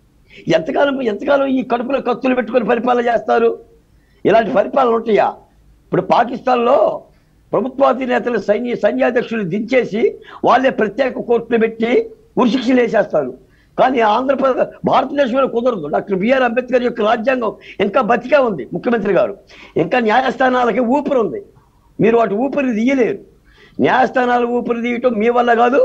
ఎంతకాలం ఎంతకాలం ఈ కడుపులో కత్తులు పెట్టుకొని పరిపాలన చేస్తారు ఇలాంటి పరిపాలన ఉంటాయా ఇప్పుడు పాకిస్తాన్లో ప్రభుత్వాధినేతలు సైన్య సైన్యాధ్యక్షులు దించేసి వాళ్ళే ప్రత్యేక కోర్టులు పెట్టి ఉరిశిక్షలు వేసేస్తారు కానీ ఆంధ్రప్రదేశ్ భారతదేశంలో కుదరదు డాక్టర్ బిఆర్ అంబేద్కర్ యొక్క రాజ్యాంగం ఇంకా బతికే ఉంది ముఖ్యమంత్రి గారు ఇంకా న్యాయస్థానాలకి ఊపిరి ఉంది మీరు వాటి ఊపిరి తీయలేరు న్యాయస్థానాలు ఊపిరి తీయటం మీ వల్ల కాదు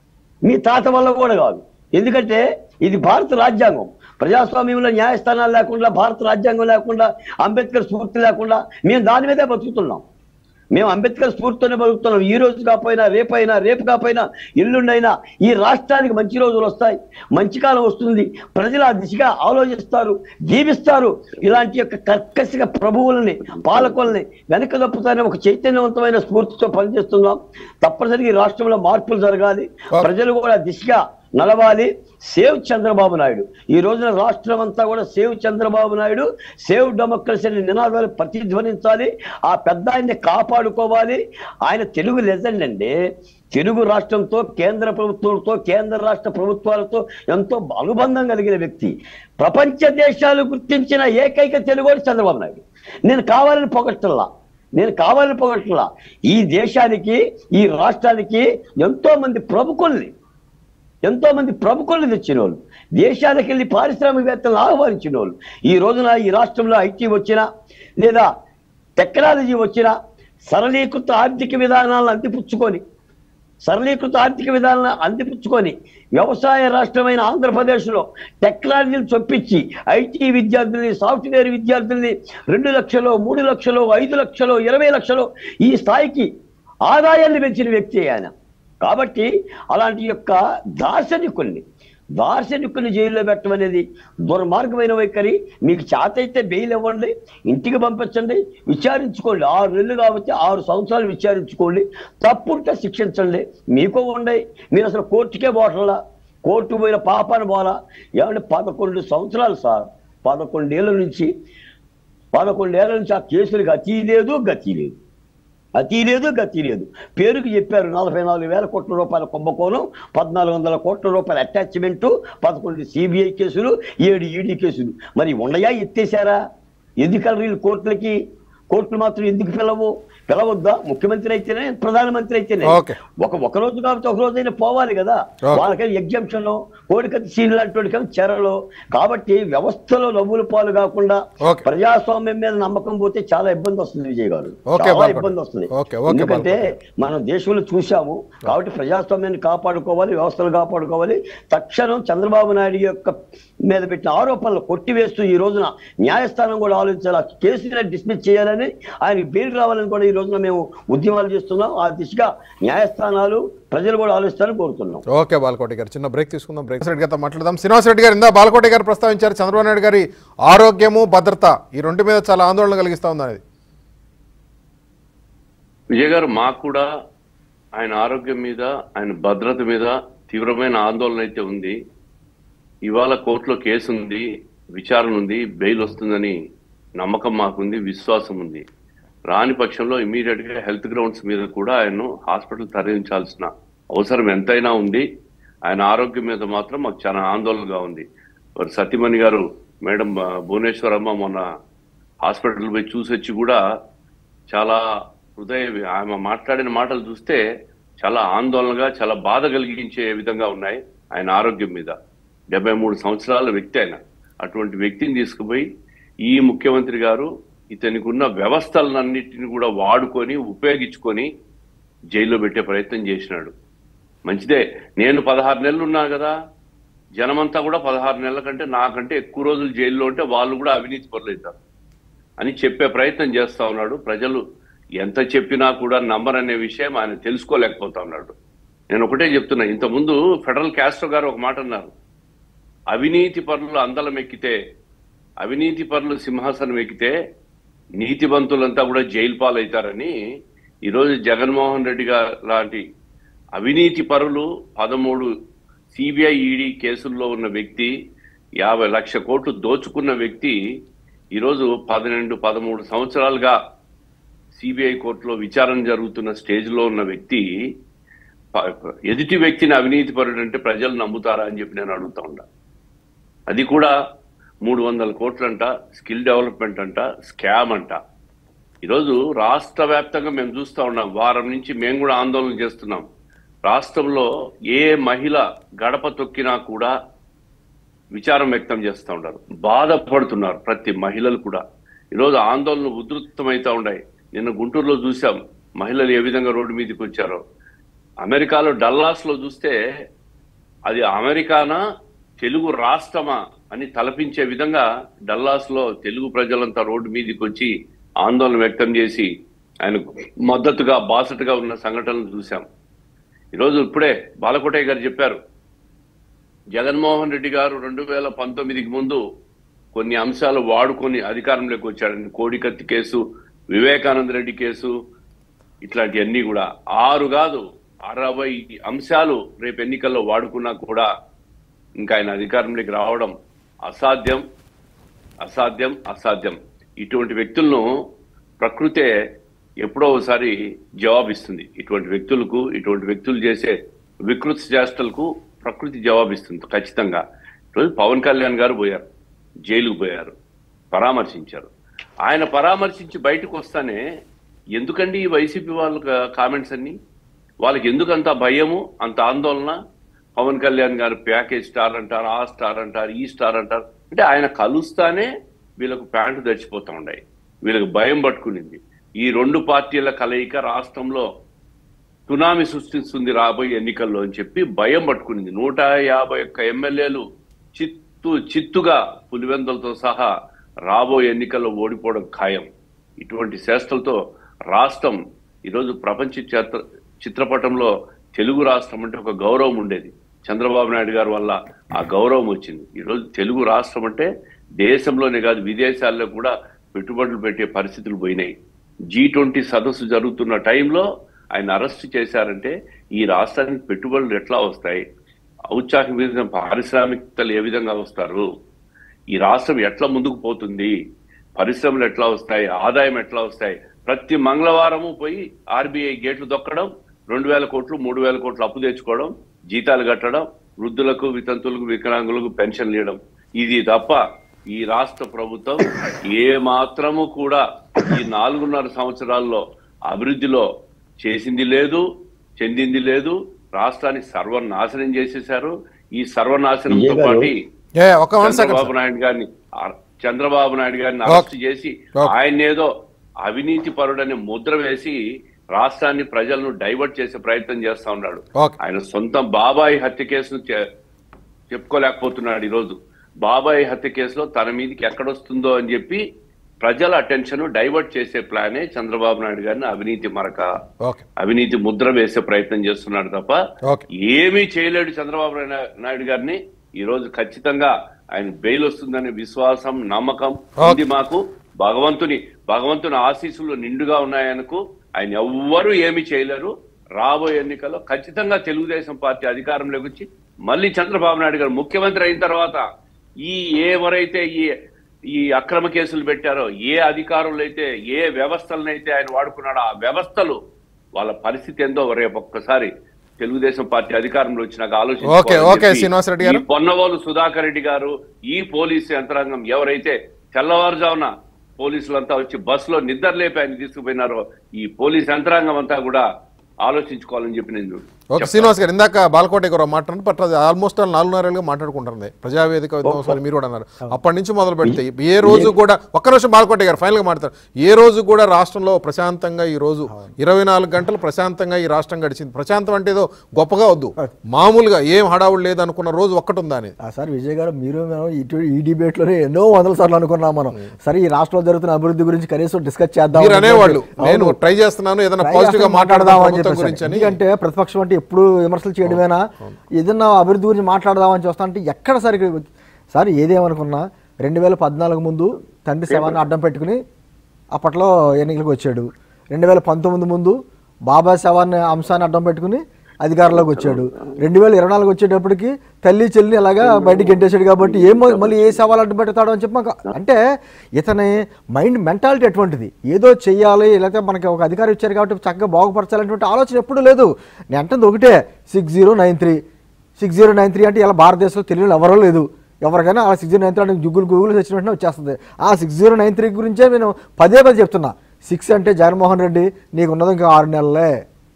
మీ తాత వల్ల కూడా కాదు ఎందుకంటే ఇది భారత రాజ్యాంగం ప్రజాస్వామ్యంలో న్యాయస్థానాలు లేకుండా భారత రాజ్యాంగం లేకుండా అంబేద్కర్ స్ఫూర్తి లేకుండా మేము దాని మీదే బతుకుతున్నాం మేము అంబేద్కర్ స్ఫూర్తితోనే బతుకుతున్నాం ఈ రోజు కాకపోయినా రేపైనా రేపు కాకపోయినా ఎల్లుండైనా ఈ రాష్ట్రానికి మంచి రోజులు వస్తాయి మంచి కాలం వస్తుంది ప్రజలు ఆ దిశగా ఆలోచిస్తారు జీవిస్తారు ఇలాంటి యొక్క కర్కశిక ప్రభువులని పాలకుల్ని వెనక తప్పుతానే ఒక చైతన్యవంతమైన స్ఫూర్తితో పనిచేస్తున్నాం తప్పనిసరిగా ఈ రాష్ట్రంలో మార్పులు జరగాలి ప్రజలు కూడా ఆ దిశగా నడవాలి సేవ్ చంద్రబాబు నాయుడు ఈ రోజున రాష్ట్రం అంతా కూడా save Chandrababu Naidu save democracy అనే నినాదాలు ప్రతిధ్వనించాలి ఆ పెద్ద ఆయన్ని కాపాడుకోవాలి ఆయన తెలుగు లెజెండ్ అండి తెలుగు రాష్ట్రంతో కేంద్ర ప్రభుత్వంతో కేంద్ర రాష్ట్ర ప్రభుత్వాలతో ఎంతో అనుబంధం కలిగిన వ్యక్తి ప్రపంచ దేశాలు గుర్తించిన ఏకైక తెలుగు చంద్రబాబు నాయుడు నేను కావాలని పొగట్టల్లా నేను కావాలని పొగట్టల్లా ఈ దేశానికి ఈ రాష్ట్రానికి ఎంతో మంది ప్రముఖుల్ని ఎంతో మంది ప్రముఖులను తెచ్చిన వాళ్ళు దేశాలకు వెళ్ళి పారిశ్రామికవేత్తలను ఆహ్వానించిన వాళ్ళు ఈ రోజున ఈ రాష్ట్రంలో ఐటీ వచ్చినా లేదా టెక్నాలజీ వచ్చినా సరళీకృత ఆర్థిక విధానాలను అందిపుచ్చుకొని సరళీకృత ఆర్థిక విధానాలను అందిపుచ్చుకొని వ్యవసాయ రాష్ట్రమైన ఆంధ్రప్రదేశ్లో టెక్నాలజీని చొప్పించి ఐటీ విద్యార్థుల్ని సాఫ్ట్వేర్ విద్యార్థుల్ని రెండు లక్షలు మూడు లక్షలు ఐదు లక్షలు ఇరవై లక్షలు ఈ స్థాయికి ఆదాయాన్ని పెంచిన వ్యక్తి ఆయన కాబట్టి అలాంటి యొక్క దార్శనికుల్ని దార్శనికుల్ని జైల్లో పెట్టడం అనేది దుర్మార్గమైన వైఖరి మీకు చేత అయితే బెయిల్ ఇవ్వండి ఇంటికి పంపించండి విచారించుకోండి ఆరు నెలలు కాబట్టి ఆరు సంవత్సరాలు విచారించుకోండి తప్పుంటే శిక్షించండి మీకు ఉండయి మీరు అసలు కోర్టుకే పోవట్లా కోర్టు పోయిన పాపాన్ని పోలా ఏమంటే పదకొండు సంవత్సరాలు సార్ పదకొండేళ్ల నుంచి పదకొండేళ్ల నుంచి ఆ కేసులకు అతి లేదు గతి లేదు అతి లేదు గతి లేదు పేరుకి చెప్పారు నలభై నాలుగు వేల కోట్ల రూపాయల కుంభకోణం పద్నాలుగు వందల కోట్ల రూపాయల అటాచ్మెంటు పదకొండు సిబిఐ కేసులు ఏడు ఈడీ కేసులు మరి ఉండయా ఎత్తేసారా ఎందుకు వీళ్ళు కోర్టులకి కోర్టులు మాత్రం ఎందుకు పిలవు పిలవద్దా ముఖ్యమంత్రి అయితేనే ప్రధానమంత్రి అయితేనే ఓకే. ఒక ఒక రోజు కాబట్టి ఒక రోజైనా పోవాలి కదా ఓకే. వాళ్ళకైనా ఎగ్జామ్షన్ కోడికత్తి సీన్ లాంటి కానీ చెరలు కాబట్టి వ్యవస్థలో నవ్వుల పాలు కాకుండా ఓకే. ప్రజాస్వామ్యం మీద నమ్మకం పోతే చాలా ఇబ్బంది వస్తుంది విజయ్ గారు ఓకే, చాలా బాల్కోట. ఇబ్బంది వస్తుంది ఓకే, ఓకే, ఎందుకంటే మనం దేశంలో చూసాము కాబట్టి ప్రజాస్వామ్యాన్ని కాపాడుకోవాలి వ్యవస్థను కాపాడుకోవాలి తక్షణం చంద్రబాబు నాయుడు యొక్క మీద పెట్టిన ఆరోపణలు కొట్టివేస్తూ ఈ రోజున న్యాయస్థానం కూడా ఆలోచించాలి ఆ కేసుని డిస్మిస్ చేయాలని ఆయన బెయిల్ రావాలని కూడా ఈ రోజున మేము ఉద్యమాలు చేస్తున్నాం ఆ దిశగా న్యాయస్థానాలు ప్రజలు కూడా ఆలోచిస్తారని కోరుతున్నాం ఓకే బాలకోటి గారు చిన్న బ్రేక్ తీసుకుందాం బ్రేక్ రెడ్డి గారితో మాట్లాడదాం శ్రీనివాస్ రెడ్డి గారు ఇందా బాలకోటి గారు ప్రస్తావించారు చంద్రబాబు నాయుడు గారి ఆరోగ్యము భద్రత ఈ రెండు మీద చాలా ఆందోళన కలిగిస్తా ఉంది అనేది విజయ్ గారు మాకు కూడా ఆయన ఆరోగ్యం మీద ఆయన భద్రత మీద తీవ్రమైన ఆందోళన అయితే ఉంది ఇవాళ కోర్టులో కేసు ఉంది విచారణ ఉంది బెయిల్ వస్తుందని నమ్మకం మాకుంది విశ్వాసం ఉంది రాని పక్షంలో ఇమీడియట్ గా హెల్త్ గ్రౌండ్స్ మీద కూడా ఆయన్ను హాస్పిటల్ తరలించాల్సిన అవసరం ఎంతైనా ఉంది ఆయన ఆరోగ్యం మీద మాత్రం మాకు చాలా ఆందోళనగా ఉంది మరి సతీమణి గారు మేడం ఆ, భువనేశ్వరమ్మ మొన్న హాస్పిటల్ పోయి చూసి వచ్చి కూడా చాలా హృదయ ఆమె మాట్లాడిన మాటలు చూస్తే చాలా ఆందోళనగా చాలా బాధ కలిగించే విధంగా ఉన్నాయి ఆయన ఆరోగ్యం మీద డెబ్బై మూడు సంవత్సరాల వ్యక్తి ఆయన అటువంటి వ్యక్తిని తీసుకుపోయి ఈ ముఖ్యమంత్రి గారు ఇతనికి ఉన్న వ్యవస్థలన్నింటిని కూడా వాడుకొని ఉపయోగించుకొని జైల్లో పెట్టే ప్రయత్నం చేసినాడు మంచిదే నేను పదహారు నెలలు ఉన్నా కదా జనమంతా కూడా పదహారు నెలల కంటే నాకంటే ఎక్కువ రోజులు జైల్లో ఉంటే వాళ్ళు కూడా అవినీతి పరులవుతారు అని చెప్పే ప్రయత్నం చేస్తా ఉన్నాడు ప్రజలు ఎంత చెప్పినా కూడా నమ్మరనే విషయం ఆయన తెలుసుకోలేకపోతా ఉన్నాడు నేను ఒకటే చెప్తున్నా ఇంతకుముందు ఫెడరల్ క్యాస్ట్రో గారు ఒక మాట అన్నారు అవినీతి పరులు అందలం ఎక్కితే అవినీతి పరులు సింహాసనం ఎక్కితే నీతివంతులంతా కూడా జైలు పాలవుతారని ఈరోజు జగన్మోహన్ రెడ్డి గారు లాంటి అవినీతి పరులు పదమూడు సిబిఐ ఈడీ కేసుల్లో ఉన్న వ్యక్తి యాభై లక్ష కోట్లు దోచుకున్న వ్యక్తి ఈరోజు పన్నెండు పదమూడు సంవత్సరాలుగా సిబిఐ కోర్టులో విచారణ జరుగుతున్న స్టేజ్లో ఉన్న వ్యక్తి ప- ఎదుటి వ్యక్తిని అవినీతి పరుడు అంటే ప్రజలు నమ్ముతారా అని చెప్పి నేను అడుగుతా ఉన్నా అది కూడా మూడు వందల కోట్లంట స్కిల్ డెవలప్మెంట్ అంట స్కామ్ అంట ఈరోజు రాష్ట్ర వ్యాప్తంగా మేము చూస్తా ఉన్నాం వారం నుంచి మేము కూడా ఆందోళన చేస్తున్నాం రాష్ట్రంలో ఏ మహిళ గడప తొక్కినా కూడా విచారం వ్యక్తం చేస్తూ ఉంటారు బాధపడుతున్నారు ప్రతి మహిళలు కూడా ఈరోజు ఆందోళనలు ఉధృతమవుతా ఉన్నాయి నిన్న గుంటూరులో చూసాం మహిళలు ఏ విధంగా రోడ్డు మీదకి వచ్చారో అమెరికాలో డల్లాస్ లో చూస్తే అది అమెరికానా తెలుగు రాష్ట్రమా అని తలపించే విధంగా డల్లాస్ లో తెలుగు ప్రజలంతా రోడ్డు మీదకి వచ్చి ఆందోళన వ్యక్తం చేసి ఆయనకు మద్దతుగా బాసటగా ఉన్న సంఘటనలు చూశాం ఈరోజు ఇప్పుడే బాలకోటయ్య గారు చెప్పారు జగన్మోహన్ రెడ్డి గారు రెండు వేల పంతొమ్మిదికి ముందు కొన్ని అంశాలు వాడుకొని అధికారంలోకి వచ్చాడండి కోడికత్తి కేసు వివేకానంద రెడ్డి కేసు ఇట్లాంటివన్నీ కూడా ఆరు కాదు అరవై అంశాలు రేపు ఎన్నికల్లో వాడుకున్నా కూడా ఇంకా ఆయన అధికారంలోకి రావడం అసాధ్యం అసాధ్యం అసాధ్యం ఇటువంటి వ్యక్తులను ప్రకృతే ఎప్పుడో ఒకసారి జవాబిస్తుంది ఇటువంటి వ్యక్తులకు ఇటువంటి వ్యక్తులు చేసే వికృతి చేష్టలకు ప్రకృతి జవాబిస్తుంది ఖచ్చితంగా ఈరోజు పవన్ కళ్యాణ్ గారు పోయారు జైలుకు పోయారు పరామర్శించారు ఆయన పరామర్శించి బయటకు వస్తానే ఎందుకండి ఈ వైసీపీ వాళ్ళ కామెంట్స్ అన్ని వాళ్ళకి ఎందుకు అంత భయము అంత ఆందోళన పవన్ కళ్యాణ్ గారు ప్యాకేజ్ స్టార్ అంటారు ఆ స్టార్ అంటారు ఈ స్టార్ అంటారు అంటే ఆయన కలుస్తానే వీళ్ళకు ప్యాంటు దర్చిపోతా ఉన్నాయి వీళ్ళకి భయం పట్టుకునింది ఈ రెండు పార్టీల కలయిక రాష్ట్రంలో సునామీ సృష్టిస్తుంది రాబోయే ఎన్నికల్లో అని చెప్పి భయం పట్టుకునింది నూట యాభై ఒక్క ఎమ్మెల్యేలు చిత్తు చిత్తుగా పులివెందులతో సహా రాబోయే ఎన్నికల్లో ఓడిపోవడం ఖాయం ఇటువంటి చేష్టలతో రాష్ట్రం ఈరోజు ప్రపంచ చిత్ర చిత్రపటంలో తెలుగు రాష్ట్రం అంటే ఒక గౌరవం ఉండేది చంద్రబాబు నాయుడు గారి వల్ల ఆ గౌరవం వచ్చింది ఈరోజు తెలుగు రాష్ట్రం అంటే దేశంలోనే కాదు విదేశాల్లో కూడా పెట్టుబడులు పెట్టే పరిస్థితులు పోయినాయి జీ ట్వంటీ సదస్సు జరుగుతున్న టైంలో ఆయన అరెస్ట్ చేశారంటే ఈ రాష్ట్రానికి పెట్టుబడులు ఎట్లా వస్తాయి ఔత్సాహిక పారిశ్రామికతలు ఏ విధంగా వస్తారు ఈ రాష్ట్రం ఎట్లా ముందుకు పోతుంది పరిశ్రమలు ఎట్లా వస్తాయి ఆదాయం ఎట్లా వస్తాయి ప్రతి మంగళవారము పోయి ఆర్బీఐ గేట్లు దొక్కడం రెండు వేల కోట్లు మూడు వేల కోట్లు అప్పు తెచ్చుకోవడం జీతాలు కట్టడం వృద్ధులకు వితంతులకు వికలాంగులకు పెన్షన్లు ఇవ్వడం ఇది తప్ప ఈ రాష్ట్ర ప్రభుత్వం ఏ మాత్రము కూడా ఈ నాలుగున్నర సంవత్సరాల్లో అభివృద్ధిలో చేసింది లేదు చెందింది లేదు రాష్ట్రాన్ని సర్వనాశనం చేసేశారు ఈ సర్వనాశనంతో విజయ్ గారు, పాటు ఏ ఒక వన్ సెకండ్ చంద్రబాబు నాయుడు గారిని ఆ- చంద్రబాబు నాయుడు గారిని అరెస్ట్ చేసి Okay. ఆయన ఏదో అవినీతి పరుడని ముద్ర వేసి రాష్ట్రాన్ని ప్రజలను డైవర్ట్ చేసే ప్రయత్నం చేస్తా ఉన్నాడు ఓకే ఆయన సొంత బాబాయ్ హత్య కేసును చె- చెప్పుకోలేకపోతున్నాడు ఈరోజు బాబాయ్ హత్య కేసులో తన మీదకి ఎక్కడొస్తుందో అని చెప్పి ప్రజల అటెన్షన్ డైవర్ట్ చేసే ప్లానే చంద్రబాబు నాయుడు గారిని అవినీతి మరక ఓకే అవినీతి ముద్ర వేసే ప్రయత్నం చేస్తున్నాడు తప్ప ఓకే ఏమీ చేయలేడు చంద్రబాబు నాయ- నాయుడు గారిని ఈ రోజు ఖచ్చితంగా ఆయన బెయిల్ వస్తుందనే విశ్వాసం నమ్మకం ఉంది మాకు భగవంతుని భగవంతుని ఆశీస్సులు నిండుగా ఉన్నాయనుకు ఆయన ఎవ్వరూ ఏమీ చేయలేరు రాబోయే ఎన్నికల్లో ఖచ్చితంగా తెలుగుదేశం పార్టీ అధికారంలోకి వచ్చి మళ్ళీ చంద్రబాబు నాయుడు గారు ముఖ్యమంత్రి అయిన తర్వాత ఈ ఎవరైతే ఈ ఈ అక్రమ కేసులు పెట్టారో ఏ అధికారులు అయితే ఏ వ్యవస్థలను అయితే ఆయన వాడుకున్నాడో ఆ వ్యవస్థలు వాళ్ళ పరిస్థితి ఏందో రేపు ఒక్కసారి తెలుగుదేశం పార్టీ అధికారంలో వచ్చినాక ఓకే, ఓకే, శ్రీనివాసరెడ్డి గారు. ఆలోచించి పొన్నవోలు సుధాకర్ రెడ్డి గారు ఈ పోలీసు యంత్రాంగం ఎవరైతే తెల్లవారుజామున పోలీసులంతా వచ్చి బస్సులో నిద్ర లేపి ఆయన తీసుకుపోయినారో ఈ పోలీస్ యంత్రాంగం అంతా కూడా ఆలోచించుకోవాలని చెప్పి నేను ఓకే చెప్తాను. శ్రీనివాస్ గారు ఇందాక బాలకోట గారు మాట్లాడండి బట్ అది ఆల్మోస్ట్ నాలుగున్నరేళ్ళుగా మాట్లాడుకుంటుంది ప్రజావేదిక విధ్వంసం మీరు కూడా అన్నారు అప్పటి నుంచి మొదలు పెడితే ఏ రోజు కూడా ఒక్క నిమిషం బాలకోట గారు ఫైనల్గా మాట్లాడతారు ఏ రోజు కూడా రాష్ట్రంలో ప్రశాంతంగా ఈ రోజు ఇరవై నాలుగు గంటలు ప్రశాంతంగా ఈ రాష్ట్రం గడిచింది ప్రశాంతం అంటే ఏదో గొప్పగా వద్దు మామూలుగా ఏం హడావుడు లేదు అనుకున్న రోజు ఒక్కటి ఉందా అని ఆ సార్ విజయ్ గారు మీరు మేము ఇటు ఈ డిబేట్లోనే ఎన్నో వందల సార్లు అనుకున్నాం మనం సరే ఈ రాష్ట్రంలో జరుగుతున్న అభివృద్ధి గురించి కనీసం డిస్కస్ చేద్దాం మీరు అనేవాళ్ళు అవును. నేను ట్రై చేస్తున్నాను ఏదైనా ట్రై పాజిటివ్ గా చేస్తాం, మాట్లాడదాం అని ప్రభుత్వం చెప్పేసి. గురించి అని ఎందుకంటే ప్రతిపక్షం అంటే ఎప్పుడు విమర్శలు చేయడమేనా ఏదన్నా అభివృద్ధి గురించి మాట్లాడదామని చూస్తా అంటే ఎక్కడ సరిగ్గా సార్ ఏదేమనుకున్నా రెండు వేల పద్నాలుగు ముందు తండ్రి శవాన్ని అడ్డం పెట్టుకుని అప్పట్లో ఎన్నికలకు వచ్చాడు రెండు వేల పంతొమ్మిది ముందు బాబా శవాన్ని అంశాన్ని అడ్డం పెట్టుకుని అధికారంలోకి వచ్చాడు రెండు వేల ఇరవై నాలుగు వచ్చేటప్పటికి తల్లి చెల్లిని అలాగా బయటికి గెంటేశాడు కాబట్టి ఏం మళ్ళీ ఏ సవాలు అడ్డు పెడతాడు అని చెప్పి మాకు అంటే ఇతని మైండ్ మెంటాలిటీ ఎటువంటిది ఏదో చెయ్యాలి లేకపోతే మనకి ఒక అధికారం ఇచ్చారు కాబట్టి చక్కగా బాగుపరచాలనేటువంటి ఆలోచన ఎప్పుడూ లేదు నేను అంటుంది ఒకటే six zero nine three six zero nine three అంటే ఇలా భారతదేశంలో తెలియని ఎవరో లేదు ఎవరికైనా ఆ సిక్స్ జీరో నైన్ త్రీ అంటే గూగుల్ గూగుల్ సెర్చ్ వెంటనే వచ్చేస్తుంది ఆ సిక్స్ జీరో నైన్ త్రీ గురించే నేను పదే పదే చెప్తున్నా సిక్స్ అంటే జగన్మోహన్ రెడ్డి నీకు ఉన్నది ఇంకా ఆరు నెలలే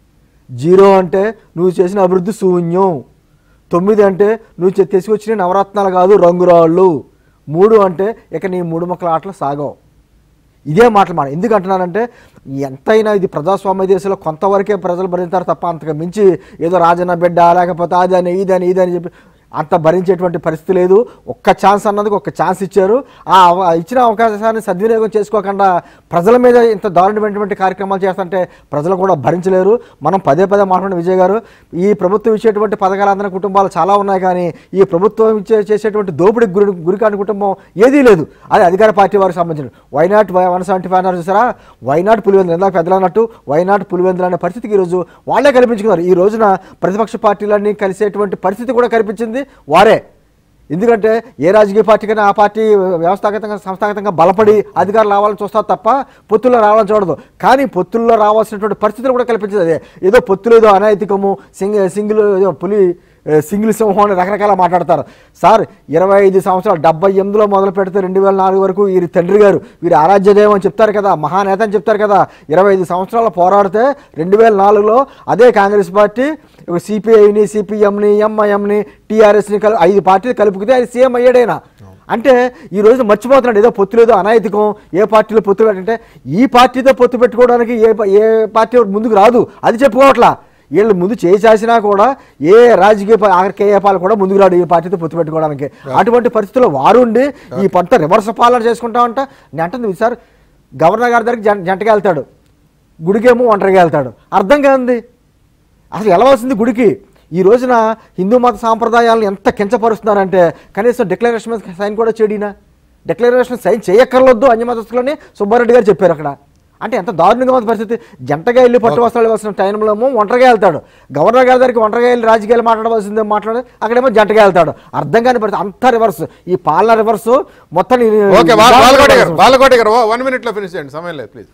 జీరో అంటే నువ్వు చేసిన అభివృద్ధి శూన్యం తొమ్మిది అంటే నువ్వు చె- తీసుకొచ్చిన నవరత్నాలు కాదు రంగురాళ్ళు మూడు అంటే ఇక నీ మూడు మొక్కల ఆటలు సాగవు ఇదే మాటలు మాట ఎందుకు అంటున్నానంటే ఎంతైనా ఇది ప్రజాస్వామ్య దేశంలో కొంతవరకే ప్రజలు భరించారు తప్ప అంతకు మించి ఏదో రాజన్న బిడ్డ లేకపోతే అదని ఇదని ఇదని చెప్పి అంత భరించేటువంటి పరిస్థితి లేదు ఒక్క ఛాన్స్ అన్నది ఒక ఛాన్స్ ఇచ్చారు ఆ అవ- ఇచ్చిన అవకాశాన్ని సద్వినియోగం చేసుకోకుండా ప్రజల మీద ఇంత దారుణమైనటువంటి కార్యక్రమాలు చేస్తుంటే ప్రజలు కూడా భరించలేరు మనం పదే పదే మాట్లాడిన విజయ్ గారు ఈ ప్రభుత్వం ఇచ్చేటువంటి పథకాలు అందిన కుటుంబాలు చాలా ఉన్నాయి కానీ ఈ ప్రభుత్వం ఇచ్చే చేసేటువంటి దోపిడీకి గురి గురికాని కుటుంబం ఏదీ లేదు అది అధికార పార్టీ వారికి సంబంధించిన వైనాట్ వన్ సెవెంటీ ఫైవ్ అన్నారు చూసారా వైనాట్ పులివెందులు ఇందాక పెద్దలు అన్నట్టు వైనాట్ పులివెందులు అనే పరిస్థితికి ఈరోజు వాళ్ళే కల్పించుకున్నారు ఈ రోజున ప్రతిపక్ష పార్టీలన్నీ కలిసేటువంటి పరిస్థితి కూడా కల్పించింది వారే ఎందుకంటే ఏ రాజకీయ పార్టీకైనా ఆ పార్టీ వ్యవస్థాగతంగా సంస్థాగతంగా బలపడి అధికారులు రావాలని చూస్తారు తప్ప పొత్తుల్లో రావాలని చూడదు కానీ పొత్తుల్లో రావాల్సినటువంటి పరిస్థితులు కూడా కల్పించింది అదే ఏదో పొత్తులు ఏదో అనైతికము సింగ్ సింగిల్ ఏదో పులి ఏ, సింగిల్ సింహం అని రకరకాల మాట్లాడతారు సార్ ఇరవై ఐదు సంవత్సరాలు డెబ్బై ఎనిమిదిలో మొదలు పెడితే రెండు వేల నాలుగు వరకు వీరి తండ్రి గారు వీరి ఆరాధ్యదేవం అని చెప్తారు కదా మహానేత అని చెప్తారు కదా ఇరవై ఐదు సంవత్సరాలు పోరాడితే రెండు వేల నాలుగులో అదే కాంగ్రెస్ పార్టీ ఒక సిపిఐని సిపిఎంని ఎంఐఎంని టీఆర్ఎస్ని కలి ఐదు పార్టీలు కలుపుకుతే ఆయన సీఎం అయ్యాడైనా అంటే ఈ రోజు మర్చిపోతున్నాడు ఏదో పొత్తు లేదు అనైతికం ఏ పార్టీలో పొత్తు పెట్టంటే ఈ పార్టీతో పొత్తు పెట్టుకోవడానికి ఏ ప- ఏ పార్టీ ముందుకు రాదు అది చెప్పుకోవట్లా వీళ్ళు ముందు చేసేసినా కూడా ఏ రాజకీయ పా- ఆఖరి కేఏపాలు కూడా ముందుకు రాడు ఈ పార్టీతో పొత్తు పెట్టుకోవడానికి అటువంటి పరిస్థితుల్లో వారు ఉండి ఈ పంట రివర్స్ పాలన చేసుకుంటామంట నేను అంటుంది సార్ గవర్నర్ గారి దగ్గరికి జంట జంటగా వెళ్తాడు గుడికేమో ఒంటరిగా వెళ్తాడు అర్థం కాంది అసలు వెళ్ళవలసింది గుడికి ఈ రోజున హిందూ మత సాంప్రదాయాలను ఎంత కించపరుస్తున్నారంటే కనీసం డిక్లరేషన్ మీద సైన్ కూడా చేయడినా డిక్లరేషన్ సైన్ చేయక్కర్లొద్దు అన్యమతస్తులని సుబ్బారెడ్డి గారు చెప్పారు అక్కడ అంటే ఎంత దారుణంగా ఉంది పరిస్థితి జంటగా వెళ్ళి పట్టు వస్త్రాలు ఇవ్వాల్సిన టైంలో ఏమో ఒంటరిగా వెళ్తాడు గవర్నర్ గారి దగ్గరికి ఒంటరిగా వెళ్ళి రాజకీయాలు మాట్లాడవలసిందే మాట్లాడి అక్కడేమో జంటగా వెళ్తాడు అర్థం కాని పరిస్థితి అంతా రివర్స్ ఈ పాలన రివర్స్ మొత్తం ఈ- ఓకే వా- బాలకోట గారు బాలకోట గారు వన్ మినిట్ లో ఫినిష్ చేయండి సమయం లేదు ప్లీజ్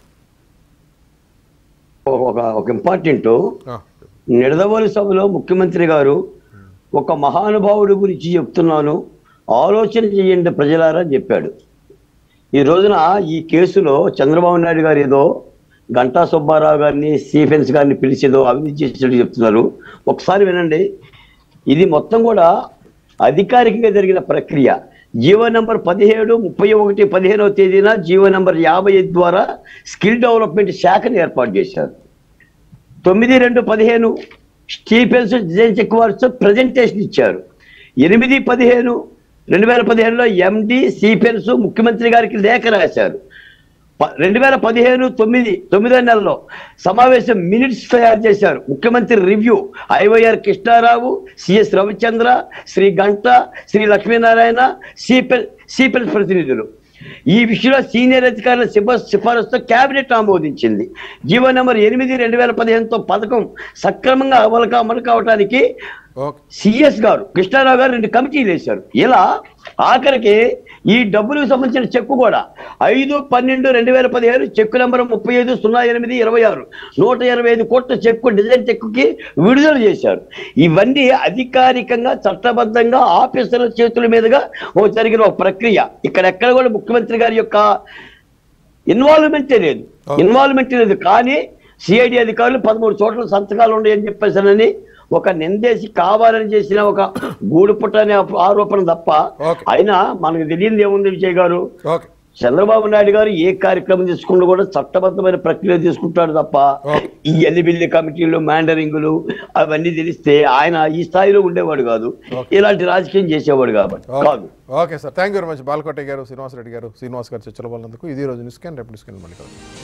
ఒక ఒక ఇంపార్టెంట్ నిడదవోలు సభలో ముఖ్యమంత్రి గారు ఒక మహానుభావుడి గురించి చెప్తున్నాను ఆలోచన చేయండి ప్రజలారా అని చెప్పాడు ఈ రోజున ఈ కేసులో చంద్రబాబు నాయుడు గారు ఏదో గంటా సుబ్బారావు గారిని స్టీఫెన్స్ గారిని పిలిచేదో అవినీతి చేసినట్టు చెప్తున్నారు ఒకసారి వినండి ఇది మొత్తం కూడా అధికారికంగా జరిగిన ప్రక్రియ జీవో నంబర్ పదిహేడు ముప్పై ఒకటి పదిహేనవ తేదీన జీవో నంబర్ యాభై ఐదు ద్వారా స్కిల్ డెవలప్మెంట్ శాఖను ఏర్పాటు చేశారు తొమ్మిది రెండు పదిహేను Stephens design check wars presentation ఇచ్చారు ఎనిమిది పదిహేను రెండు వేల పదిహేనులో ఎండి సిపెన్స్ ముఖ్యమంత్రి గారికి లేఖ రాశారు ప- రెండు వేల పదిహేను తొమ్మిది తొమ్మిదో నెలలో సమావేశం మినిట్స్ తయారు చేశారు ముఖ్యమంత్రి review IYR Krishnarao CS Ravichandra Shri Ganta Shri Lakshminarayana సిపెల్ సిపెల్ ప్రతినిధులు ఈ విషయంలో సీనియర్ అధికారుల సిఫార్సు సిఫారసుతో కేబినెట్ ఆమోదించింది జీవో నెంబర్ ఎనిమిది రెండు వేల పదిహేనుతో పథకం సక్రమంగా అమలు కా- అమలు కావడానికి ఓకే సిఎస్ గారు కృష్ణారావు గారు రెండు కమిటీలు వేశారు ఇలా ఆఖరికి ఈ డబ్బులకు సంబంధించిన చెక్కు కూడా ఐదు పన్నెండు రెండు వేల పదిహేను చెక్కు నెంబర్ ముప్పై ఐదు సున్నా ఎనిమిది ఇరవై ఆరు నూట ఇరవై ఐదు కోట్ల చెక్కు డిజైన్ చెక్కుకి విడుదల చేశారు ఇవన్నీ అధికారికంగా చట్టబద్ధంగా ఆఫీసర్ల చేతుల మీదుగా ఓ జరిగిన ఒక ప్రక్రియ ఇక్కడ ఎక్కడ కూడా ముఖ్యమంత్రి గారి యొక్క ఇన్వాల్వ్మెంటే లేదు ఇన్వాల్వ్మెంట్ లేదు కానీ సిఐడి అధికారులు పదమూడు చోట్ల సంతకాలు ఉన్నాయని చెప్పేసానని ఒక నిందేసి కావాలని చేసిన ఒక గూడుపుట అనే ఆరోపణ తప్ప Okay. అయినా మనకు తెలియంది ఏముంది విజయ్ గారు ఓకే చంద్రబాబు నాయుడు గారు ఏ కార్యక్రమం తీసుకున్నా కూడా చట్టబద్ధమైన ప్రక్రియ తీసుకుంటాడు తప్ప Okay. ఈ ఎల్లిబిల్లి కమిటీలు మ్యాండరింగులు అవన్నీ తెలిస్తే ఆయన ఈ స్థాయిలో ఉండేవాడు కాదు ఇలాంటి రాజకీయం చేసేవాడు కాబట్టి కాదు okay sir thank you very much Balakota గారు శ్రీనివాసరెడ్డి గారు శ్రీనివాస్ గారు చర్చలో వాళ్ళందుకు ఇది రోజు న్యూస్ క్యాన్ రేపు న్యూస్ క్యాన్ మళ్ళీ కలుద్దాం.